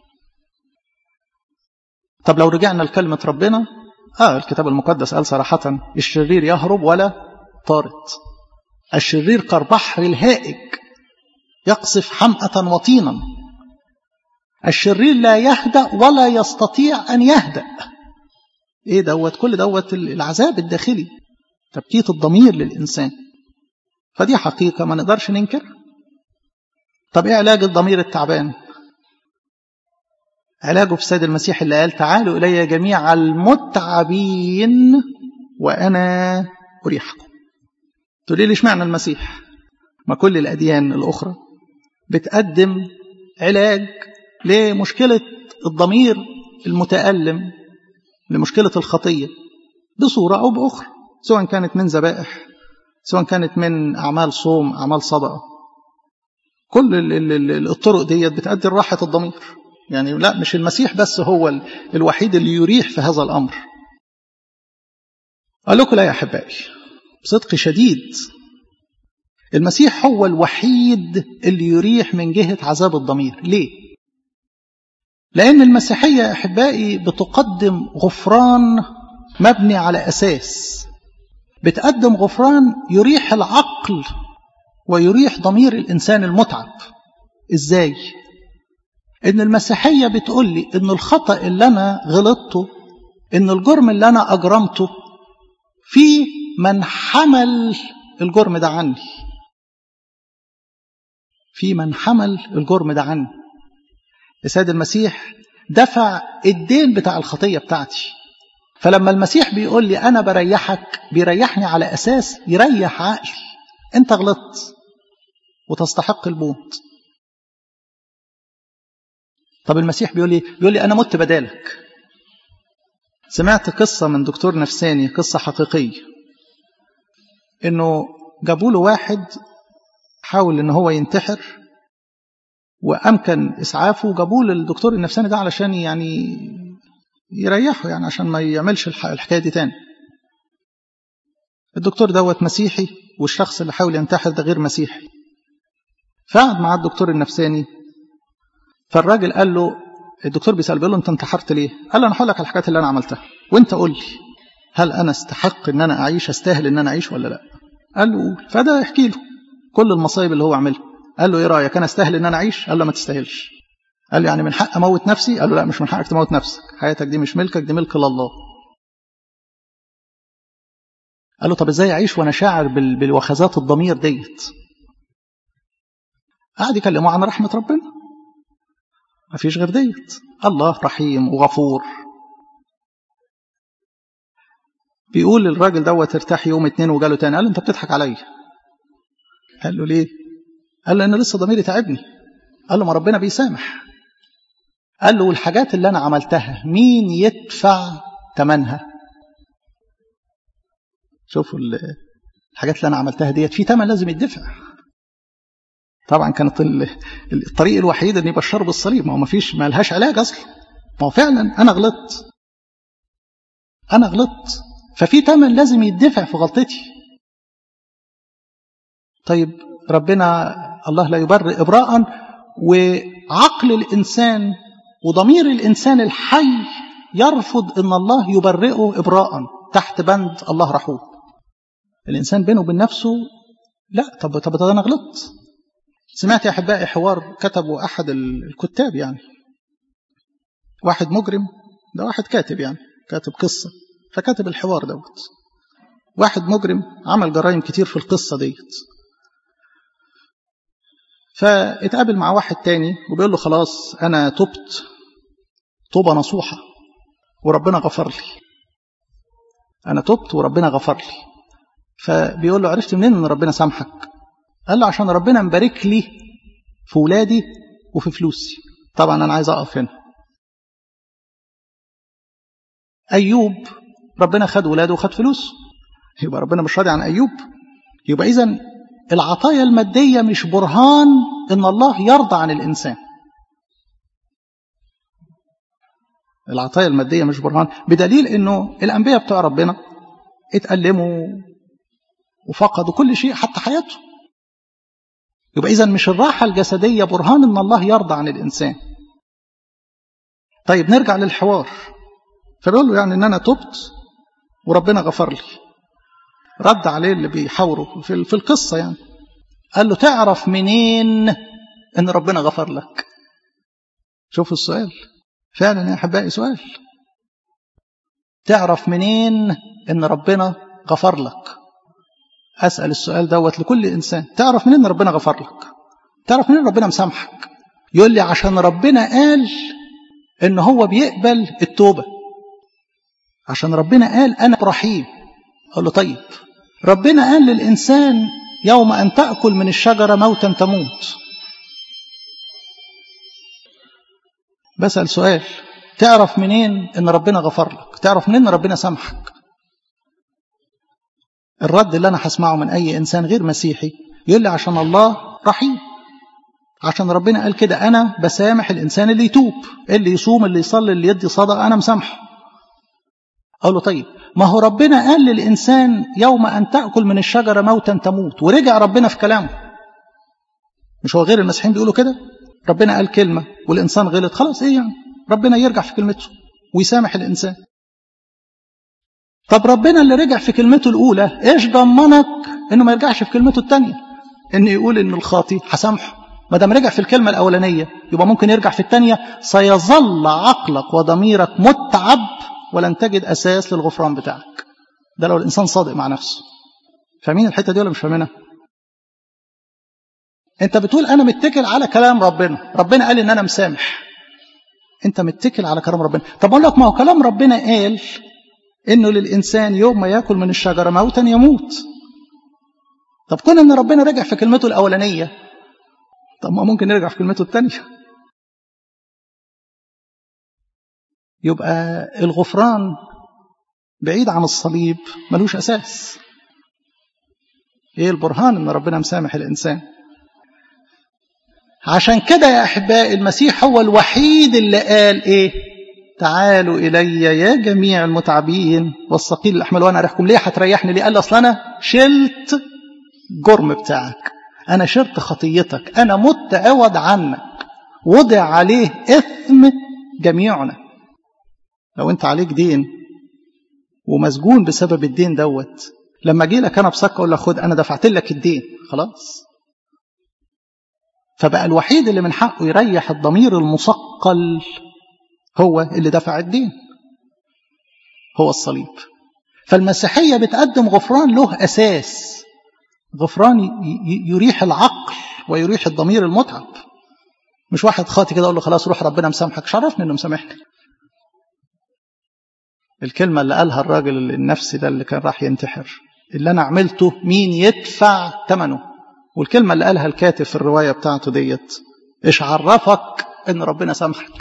طب لو رجعنا لكلمة ربنا آه الكتاب المقدس قال صراحة الشرير يهرب ولا طارد الشرير كالبحر الهائج يقصف حمأة وطينا الشرير لا يهدأ ولا يستطيع أن يهدأ إيه دوت كل دوت العذاب الداخلي تبكيت الضمير للإنسان فدي حقيقة ما نقدرش ننكر طب إيه علاج الضمير التعبان علاجه في السيد المسيح اللي قال تعالوا إلي جميع المتعبين وأنا أريحكم تقولي لي اشمعنى المسيح ما كل الأديان الأخرى بتقدم علاج لمشكلة الضمير المتألم لمشكلة الخطية بصورة أو بأخرى سواء كانت من ذبائح سواء كانت من أعمال صوم أعمال صدقة كل الطرق ديت بتأدي راحة الضمير يعني لا مش المسيح بس هو الوحيد اللي يريح في هذا الأمر قال لكم لا يا أحبائي بصدق شديد المسيح هو الوحيد اللي يريح من جهة عذاب الضمير ليه؟ لأن المسيحية يا أحبائي بتقدم غفران مبني على أساس بتقدم غفران يريح العقل ويريح ضمير الإنسان المتعب إزاي؟ إن المسيحية بتقول لي إن الخطأ اللي أنا غلطته إن الجرم اللي أنا أجرمته في من حمل الجرم ده عني في من حمل الجرم ده عني السيد المسيح دفع الدين بتاع الخطية بتاعتي فلما المسيح بيقول لي أنا بريحك بيريحني على أساس يريح عقلي أنت غلطت وتستحق الموت طب المسيح بيقول لي بيقول لي أنا مت بدالك سمعت قصة من دكتور نفساني قصة حقيقية إنه جابوا له واحد حاول إن هو ينتحر وأمكن إسعافه جابوه للدكتور النفساني ده علشان يعني يريحه يعني عشان ما يعملش الحكاية دي تاني الدكتور دوت مسيحي والشخص اللي حاول ينتحر ده غير مسيحي فقعد مع الدكتور النفساني فالراجل قال له الدكتور بيسأل بيقول له انت انتحرت ليه قال له انا هقول لك على الحاجات اللي انا عملتها وانت قول لي هل انا استحق ان انا اعيش استاهل ان انا اعيش ولا لا قال له قول فده يحكي له كل المصايب اللي هو عملها قال له ايه رايك انا استاهل ان انا اعيش قال له ما تستاهلش قال له يعني من حق اموت نفسي قال له لا مش من حقك تموت نفسك حياتك دي مش ملكك دي ملك لله قال له طب ازاي اعيش وانا شاعر بالوخزات الضمير ديت قعد يكلمه عن رحمه ربنا ما فيش غير ديت الله رحيم وغفور بيقول الراجل دوت ارتاح يوم اتنين وجاله تاني قال له انت بتضحك عليا قال له ليه قال له انا لسه ضميري تعبني قال له ما ربنا بيسامح قال له والحاجات اللي انا عملتها مين يدفع ثمنها شوفوا الحاجات اللي انا عملتها ديت في ثمن لازم يدفع طبعا كانت الطريق الوحيد ان يبشروا بالصليب ما هو ما فيش ما لهاش علاج اصلا ما هو فعلا انا غلطت انا غلطت ففي ثمن لازم يدفع في غلطتي طيب ربنا الله لا يبرئ ابراء وعقل الانسان وضمير الانسان الحي يرفض ان الله يبرئه ابراء تحت بند الله رحوم الانسان بينه وبين نفسه لا طب طب ده انا غلطت سمعت يا احبائي حوار كتبه احد الكتاب يعني واحد مجرم ده واحد كاتب يعني كاتب قصه فكاتب الحوار دوت واحد مجرم عمل جرائم كتير في القصه ديت فاتقابل مع واحد تاني وبيقول له خلاص انا تبت توبه نصوحه وربنا غفر لي انا تبت وربنا غفر لي فبيقول له عرفت منين ان ربنا سامحك قال له عشان ربنا مبارك لي في ولادي وفي فلوسي طبعا انا عايز اقف هنا ايوب ربنا خد ولاده وخد فلوسه يبقى ربنا مش راضي عن ايوب يبقى اذا العطايا الماديه مش برهان ان الله يرضى عن الانسان العطايا الماديه مش برهان بدليل انه الانبياء بتوع ربنا اتألموا وفقدوا كل شيء حتى حياته يبقى إذا مش الراحة الجسدية برهان إن الله يرضى عن الإنسان طيب نرجع للحوار فبيقول له يعني إن أنا تبت وربنا غفر لي رد عليه اللي بيحاوره في, في القصة يعني قال له تعرف منين إن ربنا غفر لك شوفوا السؤال فعلا يا أحبائي سؤال تعرف منين إن ربنا غفر لك أسأل السؤال دوت لكل إنسان تعرف منين ربنا غفر لك تعرف منين ربنا مسامحك يقول لي عشان ربنا قال ان هو بيقبل التوبة عشان ربنا قال انا رحيم قال له طيب ربنا قال للإنسان يوم أن تأكل من الشجرة موتا تموت بسأل سؤال تعرف منين ان ربنا غفر لك تعرف منين ان ربنا سامحك الرد اللي انا هسمعه من اي انسان غير مسيحي يقول لي عشان الله رحيم عشان ربنا قال كده انا بسامح الانسان اللي يتوب اللي يصوم اللي يصلي اللي يدي صدقه انا مسامحه اقول له طيب ما هو ربنا قال للانسان يوم ان تاكل من الشجره موتا تموت ورجع ربنا في كلامه مش هو غير المسيحيين بيقولوا كده ربنا قال كلمه والانسان غلط خلاص ايه يعني ربنا يرجع في كلمته ويسامح الانسان طب ربنا اللي رجع في كلمته الاولى ايش ضمنك انه ما يرجعش في كلمته الثانيه ان يقول ان الخاطي هسامحه ما دام رجع في الكلمه الاولانيه يبقى ممكن يرجع في الثانيه سيظل عقلك وضميرك متعب ولن تجد اساس للغفران بتاعك ده لو الانسان صادق مع نفسه فاهمين الحته دي ولا مش فاهمينها انت بتقول انا متكل على كلام ربنا ربنا قال ان انا مسامح انت متكل على كلام ربنا طب اقول لك ما هو كلام ربنا قال انه للانسان يوم ما ياكل من الشجره موتا يموت طب كون ان ربنا رجع في كلمته الاولانيه طب ما ممكن يرجع في كلمته الثانيه يبقى الغفران بعيد عن الصليب ملوش اساس ايه البرهان ان ربنا مسامح الانسان عشان كده يا احبائي المسيح هو الوحيد اللي قال ايه تعالوا الي يا جميع المتعبين والثقيل الاحمال وانا اريحكم ليه هتريحني ليه قال اصل انا شلت جرم بتاعك انا شلت خطيتك انا مت عوض عنك وضع عليه اثم جميعنا لو انت عليك دين ومسجون بسبب الدين دوت لما اجي لك انا بصك اقول لك خد انا دفعت لك الدين خلاص فبقى الوحيد اللي من حقه يريح الضمير المثقل هو اللي دفع الدين هو الصليب فالمسيحية بتقدم غفران له أساس غفران يريح العقل ويريح الضمير المتعب مش واحد خاطي كده اقول له خلاص روح ربنا مسامحك شرفني انه مسامحني الكلمة اللي قالها الراجل النفسي ده اللي كان راح ينتحر اللي أنا عملته مين يدفع ثمنه والكلمة اللي قالها الكاتب في الرواية بتاعته ديت إيش عرفك إن ربنا سامحك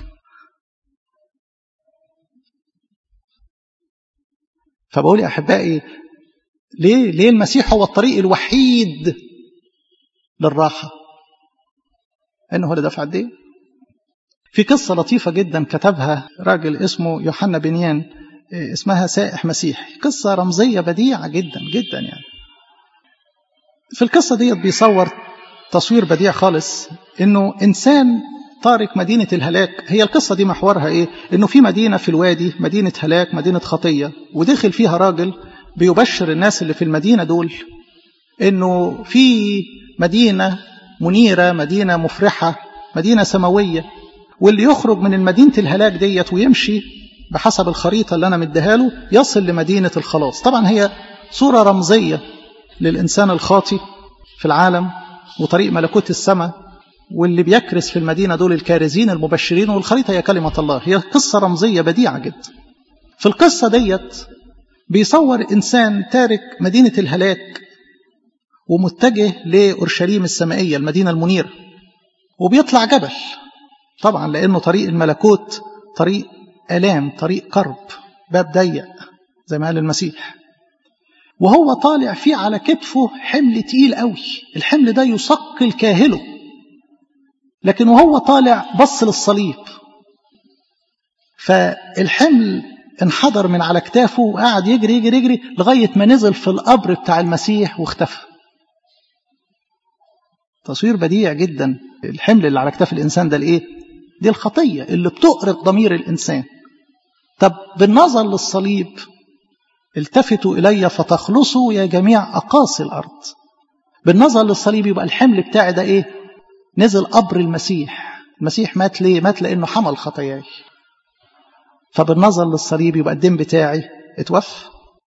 فبقول يا أحبائي ليه ليه المسيح هو الطريق الوحيد للراحة إنه هو اللي دفع الدين في قصة لطيفة جدا كتبها راجل اسمه يوحنا بنيان اسمها سائح مسيحي قصة رمزية بديعة جدا جدا يعني في القصة ديت بيصور تصوير بديع خالص انه انسان تارك مدينة الهلاك هي القصة دي محورها ايه انه في مدينة في الوادي مدينة هلاك مدينة خطية ودخل فيها راجل بيبشر الناس اللي في المدينة دول انه في مدينة منيرة مدينة مفرحة مدينة سماوية واللي يخرج من المدينة الهلاك ديت ويمشي بحسب الخريطة اللي أنا مديها له يصل لمدينة الخلاص طبعا هي صورة رمزية للإنسان الخاطي في العالم وطريق ملكوت السماء واللي بيكرس في المدينة دول الكارزين المبشرين والخريطة هي كلمة الله هي قصة رمزية بديعة جدا في القصة ديت بيصور إنسان تارك مدينة الهلاك ومتجه لأورشليم السمائية المدينة المنيرة وبيطلع جبل طبعا لأنه طريق الملكوت طريق آلام طريق كرب باب ضيق زي ما قال المسيح وهو طالع فيه على كتفه حمل تقيل قوي الحمل ده يثقل كاهله لكن وهو طالع بص للصليب فالحمل انحدر من على كتافه وقعد يجري يجري يجري لغاية ما نزل في القبر بتاع المسيح واختفى تصوير بديع جدا الحمل اللي على كتاف الإنسان ده الإيه؟ دي الخطية اللي بتؤرق ضمير الإنسان طب بالنظر للصليب التفتوا إلي فتخلصوا يا جميع أقاصي الأرض بالنظر للصليب يبقى الحمل بتاعي ده إيه نزل قبر المسيح المسيح مات ليه مات لأنه حمل خطاياي فبالنظر للصليب يبقى الدين بتاعي اتوفى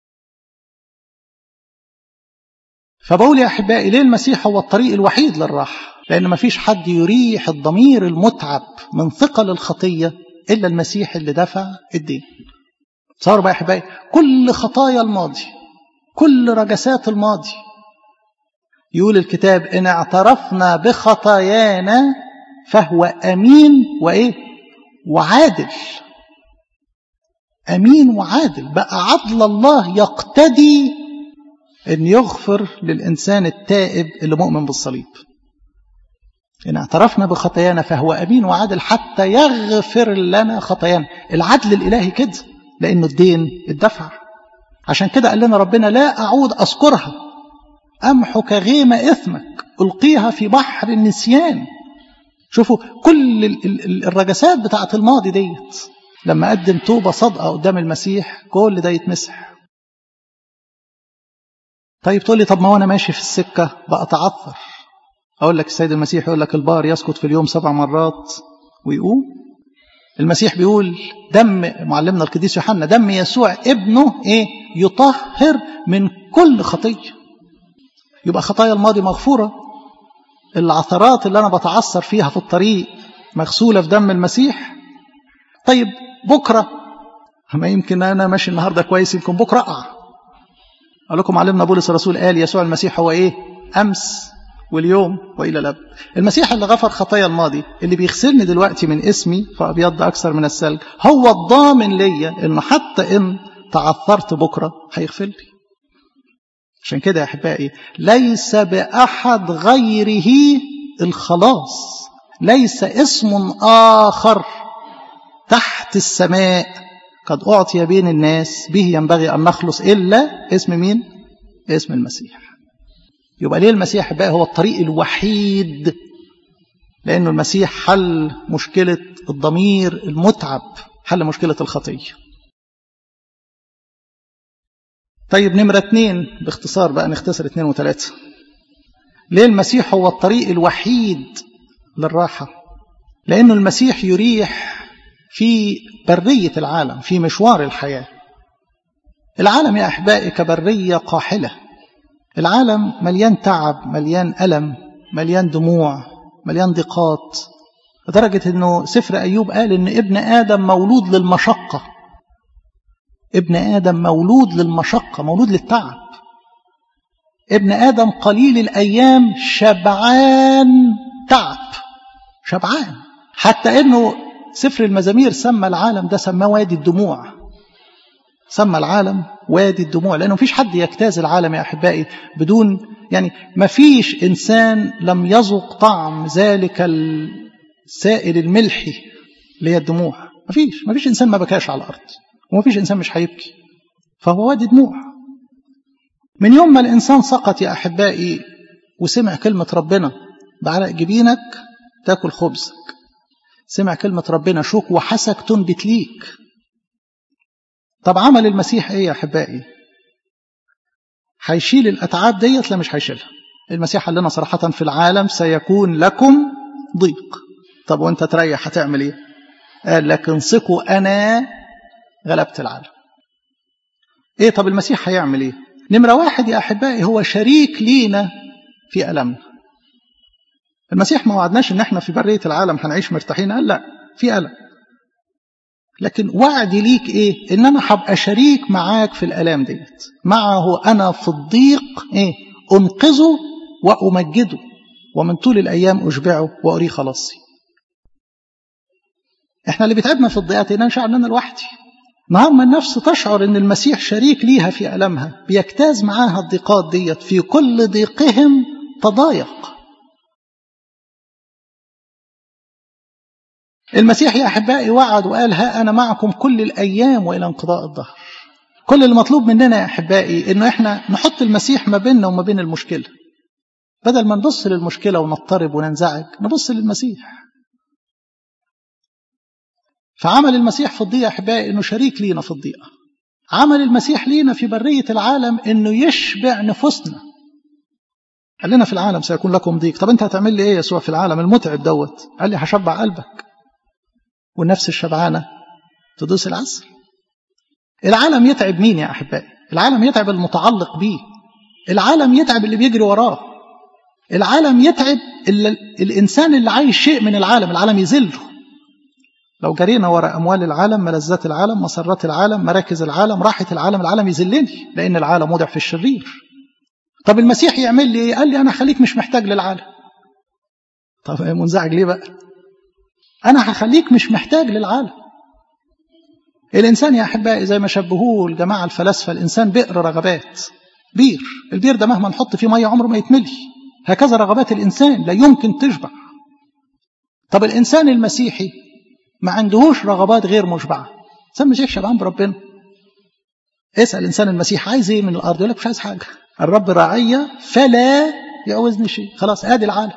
فبقول يا أحبائي ليه المسيح هو الطريق الوحيد للراحة لأن ما فيش حد يريح الضمير المتعب من ثقل الخطية إلا المسيح اللي دفع الدين صار بقى يا أحبائي كل خطايا الماضي كل رجسات الماضي يقول الكتاب إن اعترفنا بخطايانا فهو أمين وإيه وعادل أمين وعادل بقى عدل الله يقتدي أن يغفر للإنسان التائب اللي مؤمن بالصليب إن اعترفنا بخطايانا فهو أمين وعادل حتى يغفر لنا خطايانا العدل الإلهي كده لأنه الدين الدفع عشان كده قال لنا ربنا لا أعود أذكرها أمحو كغيم إثمك ألقيها في بحر النسيان شوفوا كل الرجسات بتاعت الماضي ديت لما قدم توبة صادقة قدام المسيح كل ده يتمسح طيب تقول لي طب ما وانا ماشي في السكة بأتعثر أقول لك السيد المسيح يقول لك البار يسقط في اليوم سبع مرات ويقوم المسيح بيقول دم معلمنا القديس يوحنا دم يسوع ابنه ايه يطهر من كل خطيه يبقى خطايا الماضي مغفوره العثرات اللي انا بتعثر فيها في الطريق مغسوله في دم المسيح طيب بكره ما يمكن انا ماشي النهارده كويس يمكن بكره اقع اقول لكم معلمنا بولس الرسول قال يسوع المسيح هو ايه امس واليوم والى الابد المسيح اللي غفر خطايا الماضي اللي بيغسلني دلوقتي من اسمي فابيض اكثر من الثلج هو الضامن ليا انه حتى ان تعثرت بكره هيغفر لي عشان كده يا احبائي ليس باحد غيره الخلاص ليس اسم اخر تحت السماء قد اعطي بين الناس به ينبغي ان نخلص الا اسم مين اسم المسيح يبقى ليه المسيح بقى هو الطريق الوحيد لأنه المسيح حل مشكلة الضمير المتعب حل مشكلة الخطية طيب نمرة اتنين باختصار بقى نختصر اتنين وتلاتة ليه المسيح هو الطريق الوحيد للراحة لأنه المسيح يريح في برية العالم في مشوار الحياة العالم يا أحبائي كبرية قاحلة العالم مليان تعب مليان ألم مليان دموع مليان ضيقات لدرجة أنه سفر أيوب قال أن ابن آدم مولود للمشقة ابن آدم مولود للمشقة مولود للتعب ابن آدم قليل الأيام شبعان تعب شبعان حتى أنه سفر المزامير سمى العالم ده سماه وادي الدموع سمى العالم وادي الدموع لأنه مفيش حد يجتاز العالم يا أحبائي بدون يعني مفيش إنسان لم يذق طعم ذلك السائل الملحي اللي هي الدموع مفيش مفيش إنسان ما بكاش على الأرض ومفيش إنسان مش هيبكي فهو وادي دموع من يوم ما الإنسان سقط يا أحبائي وسمع كلمة ربنا بعرق جبينك تاكل خبزك سمع كلمة ربنا شوك وحسك تنبت ليك طب عمل المسيح ايه يا احبائي هيشيل الاتعاب ديت لا مش هيشيلها المسيح قال لنا صراحه في العالم سيكون لكم ضيق طب وانت تريح هتعمل ايه قال لكن ثقوا انا غلبت العالم ايه طب المسيح هيعمل ايه نمره واحد يا احبائي هو شريك لينا في المنا المسيح ما وعدناش ان احنا في بريه العالم هنعيش مرتاحين قال لا في الم لكن وعدي ليك ايه ان انا هبقى شريك معاك في الالام ديت معه انا في الضيق ايه انقذه وامجده ومن طول الايام اشبعه واريه خلاصي احنا اللي بيتعبنا في الضيقات ان نشعر ان انا لوحدي نهار ما النفس تشعر ان المسيح شريك ليها في المها بيجتاز معاها الضيقات ديت في كل ضيقهم تضايق المسيح يا أحبائي وعد وقال ها أنا معكم كل الأيام وإلى انقضاء الظهر كل اللي مطلوب مننا يا أحبائي إنه إحنا نحط المسيح ما بيننا وما بين المشكلة بدل ما نبص للمشكلة ونضطرب وننزعج نبص للمسيح فعمل المسيح في الضيقة يا أحبائي إنه شريك لينا في الضيقة عمل المسيح لينا في برية العالم إنه يشبع نفوسنا قال لنا في العالم سيكون لكم ضيق طب أنت هتعمل لي إيه يسوع في العالم المتعب دوت قال لي هشبع قلبك والنفس الشبعانة تدوس العسل العالم يتعب مين يا أحبائي العالم يتعب المتعلق بيه العالم يتعب اللي بيجري وراه العالم يتعب اللي الإنسان اللي عايش شيء من العالم العالم يذله لو جرينا وراء أموال العالم ملذات العالم مسرات العالم مراكز العالم راحة العالم العالم يذلني لأن العالم وضع في الشرير طب المسيح يعمل لي ايه؟ قال لي أنا هخليك مش محتاج للعالم طب منزعج ليه بقى أنا هخليك مش محتاج للعالم الإنسان يا أحبائي زي ما شبهوه الجماعة الفلاسفة الإنسان بئر رغبات بير البير ده مهما نحط فيه مية عمره ما يتملي هكذا رغبات الإنسان لا يمكن تشبع طب الإنسان المسيحي ما عندهوش رغبات غير مشبعة الإنسان المسيحي شبعان بربنا اسأل الإنسان المسيحي عايز إيه من الأرض يقول لك مش عايز حاجة الرب راعية فلا يعوزني شيء خلاص آدي العالم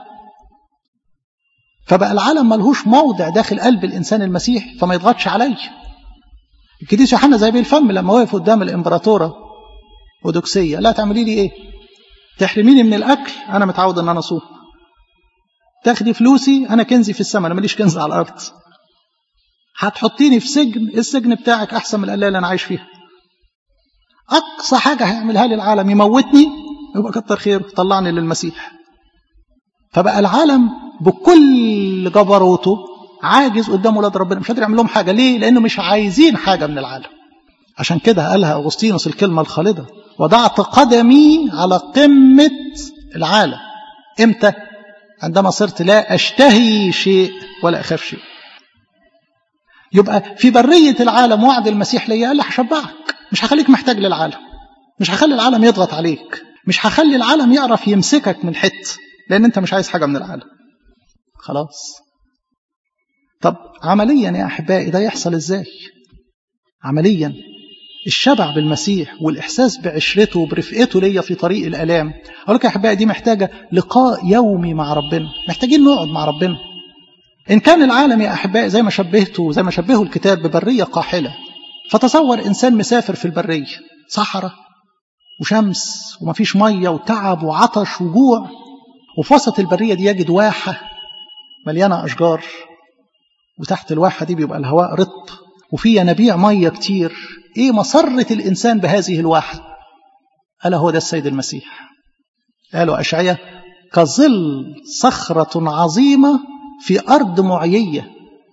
فبقى العالم ملهوش موضع داخل قلب الإنسان المسيح فما يضغطش عليه القديس يوحنا زي الفم لما وقف قدام الإمبراطورة ودوكسية لا تعملي لي إيه تحرميني من الأكل أنا متعود أن أنا أصوم تاخدي فلوسي أنا كنزي في السماء أنا ماليش كنز على الأرض هتحطيني في سجن السجن بتاعك أحسن من القلاية اللي أنا عايش فيها أقصى حاجة هيعملها لي العالم يموتني يبقى كتر خيره طلعني للمسيح فبقى العالم بكل جبروته عاجز قدام ولاد ربنا مش قادر يعمل لهم حاجة ليه؟ لأنه مش عايزين حاجة من العالم عشان كده قالها أغسطينوس الكلمة الخالدة وضعت قدمي على قمة العالم إمتى؟ عندما صرت لا أشتهي شيء ولا أخاف شيء يبقى في برية العالم وعد المسيح ليا قال لي هشبعك مش هخليك محتاج للعالم مش هخلي العالم يضغط عليك مش هخلي العالم يعرف يمسكك من حت لأن أنت مش عايز حاجة من العالم خلاص طب عمليا يا أحبائي ده يحصل إزاي عمليا الشبع بالمسيح والإحساس بعشرته وبرفقته ليا في طريق الألام أقول لك يا أحبائي دي محتاجة لقاء يومي مع ربنا محتاجين نقعد مع ربنا إن كان العالم يا أحبائي زي ما شبهته زي ما شبهه الكتاب ببرية قاحلة فتصور إنسان مسافر في البرية صحراء وشمس ومفيش مية وتعب وعطش وجوع وفي وسط البرية دي يجد واحة مليانة أشجار وتحت الواحة دي بيبقى الهواء رطب وفي ينابيع مية كتير إيه مسرة الإنسان بهذه الواحة ألا هو ده السيد المسيح قالوا أشعية كظل صخرة عظيمة في أرض معيية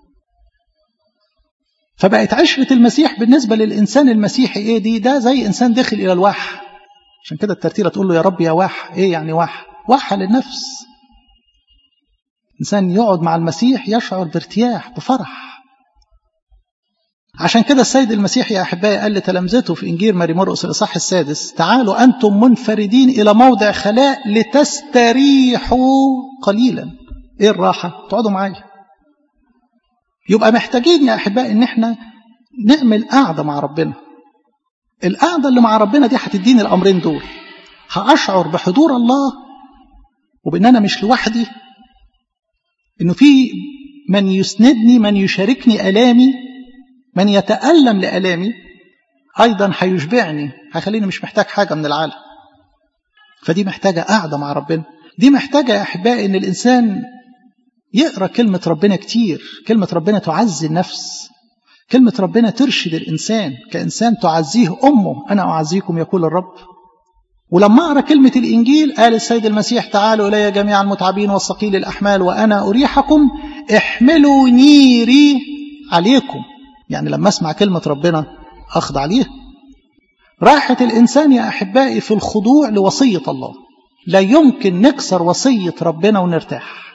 فبقت عشرة المسيح بالنسبة للإنسان المسيحي إيه دي ده زي إنسان داخل إلى الواحة عشان كده الترتيلة تقول له يا رب يا واح إيه يعني واح واحة للنفس إنسان يقعد مع المسيح يشعر بارتياح بفرح عشان كده السيد المسيح يا أحبائي قال لتلامذته في إنجيل ماري مرقس الإصحاح السادس تعالوا أنتم منفردين إلى موضع خلاء لتستريحوا قليلا إيه الراحة؟ تقعدوا معايا يبقى محتاجين يا أحبائي إن إحنا نعمل قعدة مع ربنا القعدة اللي مع ربنا دي هتديني الأمرين دول هأشعر بحضور الله وبإن أنا مش لوحدي إنه في من يسندني من يشاركني ألامي من يتألم لألامي أيضا هيشبعني هيخليني مش محتاج حاجة من العالم فدي محتاجة قعدة مع ربنا دي محتاجة يا أحبائي إن الإنسان يقرأ كلمة ربنا كتير كلمة ربنا تعزي النفس كلمة ربنا ترشد الإنسان كإنسان تعزيه أمه أنا أعزيكم يقول الرب ولما أقرأ كلمة الإنجيل قال السيد المسيح تعالوا إلي جميع المتعبين والثقيل الأحمال وأنا أريحكم احملوا نيري عليكم يعني لما أسمع كلمة ربنا أخضع عليها راحة الإنسان يا أحبائي في الخضوع لوصية الله لا يمكن نكسر وصية ربنا ونرتاح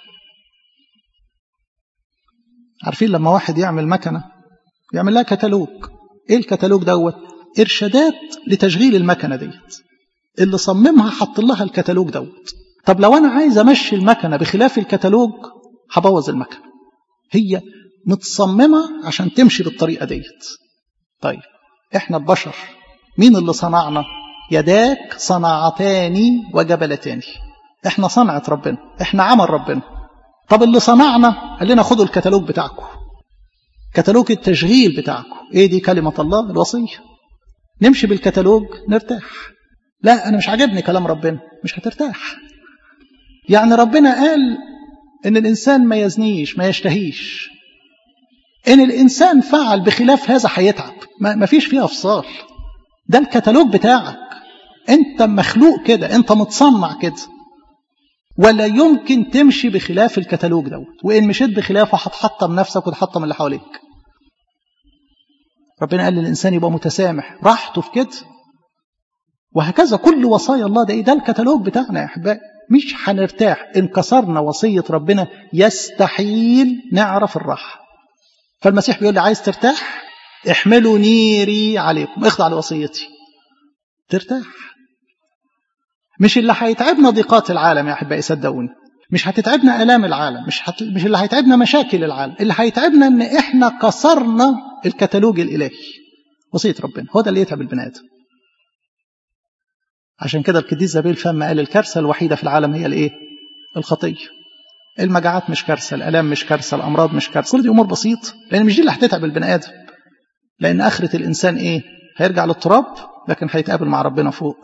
عارفين لما واحد يعمل مكنة يعمل لها كتالوج ايه الكتالوج دوت ارشادات لتشغيل المكنة ديت اللي صممها حط لها الكتالوج دوت طب لو انا عايز امشي المكنة بخلاف الكتالوج هبوظ المكنة هي متصممة عشان تمشي بالطريقة ديت طيب احنا البشر مين اللي صنعنا يداك صنعتان وجبلتان احنا صنعة ربنا احنا عمل ربنا طب اللي صنعنا قال لنا خدوا الكتالوج بتاعكم كتالوج التشغيل بتاعكم ايه دي كلمة الله الوصية نمشي بالكتالوج نرتاح لا انا مش عاجبني كلام ربنا مش هترتاح يعني ربنا قال ان الانسان ما يزنيش ما يشتهيش ان الانسان فعل بخلاف هذا هيتعب ما فيش فيها افصال ده الكتالوج بتاعك انت مخلوق كده انت متصنع كده ولا يمكن تمشي بخلاف الكتالوج دوت وإن مشيت بخلافه هتحطم نفسك وتحطم اللي حواليك ربنا قال للإنسان يبقى متسامح راحته في كده وهكذا كل وصايا الله ده إيه ده الكتالوج بتاعنا يا أحبائي مش هنرتاح إن كسرنا وصية ربنا يستحيل نعرف الراحة فالمسيح بيقول لي عايز ترتاح احملوا نيري عليكم اخضع لوصيتي ترتاح مش اللي هيتعبنا ضيقات العالم يا احبائي صدقوني مش هتتعبنا الام العالم مش هت... مش اللي هيتعبنا مشاكل العالم اللي هيتعبنا ان احنا كسرنا الكتالوج الالهي وصيه ربنا هو ده اللي يتعب البني ادم عشان كده القديس زبيل فم قال الكارثه الوحيده في العالم هي الايه الخطيه المجاعات مش كارثه الالام مش كارثه الامراض مش كارثه كل دي امور بسيطه لان مش دي اللي هتتعب البني ادم لان اخره الانسان ايه هيرجع للتراب لكن هيتقابل مع ربنا فوق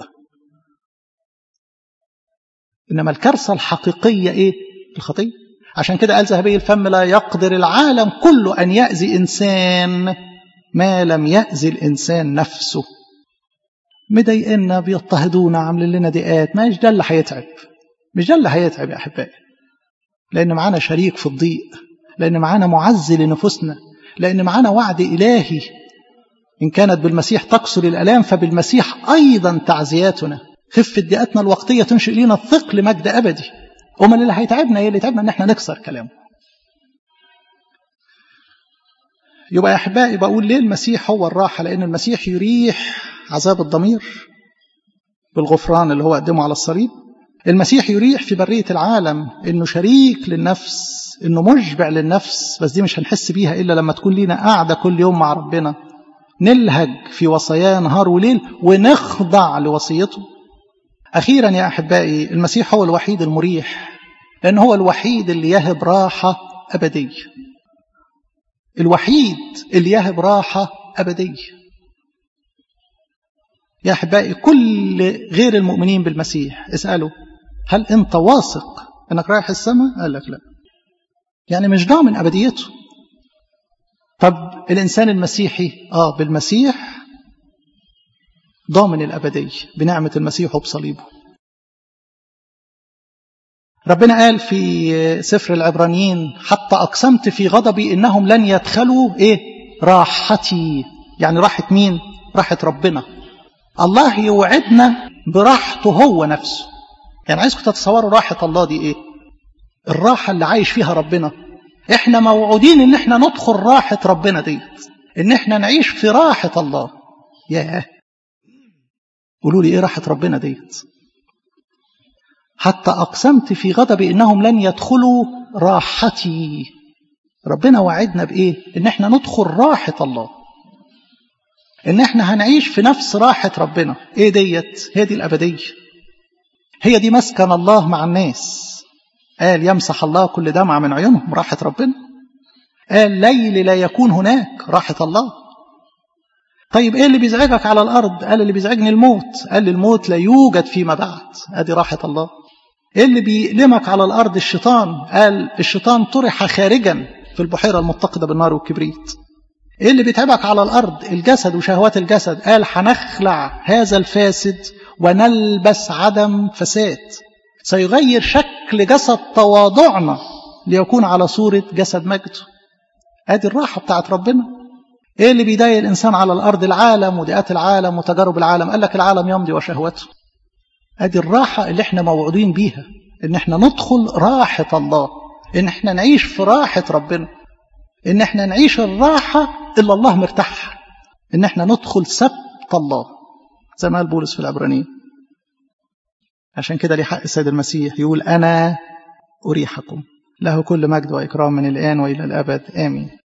إنما الكارثة الحقيقية إيه؟ الخطية عشان كده قال ذهبي الفم لا يقدر العالم كله أن يأذي إنسان ما لم يأذي الإنسان نفسه مضايقنا بيضطهدونا عاملين لنا ضيقات مش ده اللي هيتعب مش ده اللي هيتعب يا أحبائي لأن معانا شريك في الضيق لأن معانا معزي لنفوسنا لأن معانا وعد إلهي إن كانت بالمسيح تكسر الألام فبالمسيح أيضا تعزياتنا خفة ضيقتنا الوقتية تنشئ لنا الثقل مجد أبدي أمال اللي هيتعبنا إيه اللي يتعبنا إن إحنا نكسر كلامه يبقى يا أحبائي بقول ليه المسيح هو الراحة لأن المسيح يريح عذاب الضمير بالغفران اللي هو قدمه على الصليب المسيح يريح في برية العالم إنه شريك للنفس إنه مشبع للنفس بس دي مش هنحس بيها إلا لما تكون لينا قاعدة كل يوم مع ربنا نلهج في وصاياه نهار وليل ونخضع لوصيته أخيرا يا أحبائي المسيح هو الوحيد المريح لأن هو الوحيد اللي يهب راحة أبدية الوحيد اللي يهب راحة أبدية يا أحبائي كل غير المؤمنين بالمسيح اسألوا هل أنت واثق أنك رايح السماء؟ قال لك لا يعني مش ضامن أبديته طب الإنسان المسيحي آه بالمسيح ضامن الأبدية بنعمة المسيح وبصليبه ربنا قال في سفر العبرانيين حتى أقسمت في غضبي إنهم لن يدخلوا إيه راحتي يعني راحة مين راحة ربنا الله يوعدنا براحته هو نفسه يعني عايزكم تتصوروا راحة الله دي إيه الراحة اللي عايش فيها ربنا احنا موعودين ان احنا ندخل راحة ربنا دي ان احنا نعيش في راحة الله ياه قولوا لي ايه راحة ربنا ديت حتى اقسمت في غضبي انهم لن يدخلوا راحتي ربنا وعدنا بايه ان احنا ندخل راحة الله ان احنا هنعيش في نفس راحة ربنا ايه ديت هي دي الابدية هي دي مسكن الله مع الناس قال يمسح الله كل دمعة من عيونهم راحة ربنا قال ليل لا يكون هناك راحة الله طيب ايه اللي بيزعجك على الارض قال اللي بيزعجني الموت قال الموت لا يوجد فيما بعد ادي راحة الله ايه اللي بيألمك على الارض الشيطان قال الشيطان طرح خارجا في البحيرة المتقدة بالنار والكبريت ايه اللي بيتعبك على الارض الجسد وشهوات الجسد قال هنخلع هذا الفاسد ونلبس عدم فساد سيغير شكل جسد تواضعنا ليكون على صورة جسد مجده ادي الراحة بتاعت ربنا ايه اللي بيضايق الانسان على الارض العالم وضيقات العالم وتجارب العالم قال لك العالم يمضي وشهوته ادي الراحة اللي احنا موعودين بيها ان احنا ندخل راحة الله ان احنا نعيش في راحة ربنا ان احنا نعيش الراحة اللي الله مرتاحها ان احنا ندخل سبت الله زي ما قال بولس في العبرانيين عشان كده ليه حق السيد المسيح يقول أنا أريحكم له كل مجد وإكرام من الآن وإلى الأبد آمين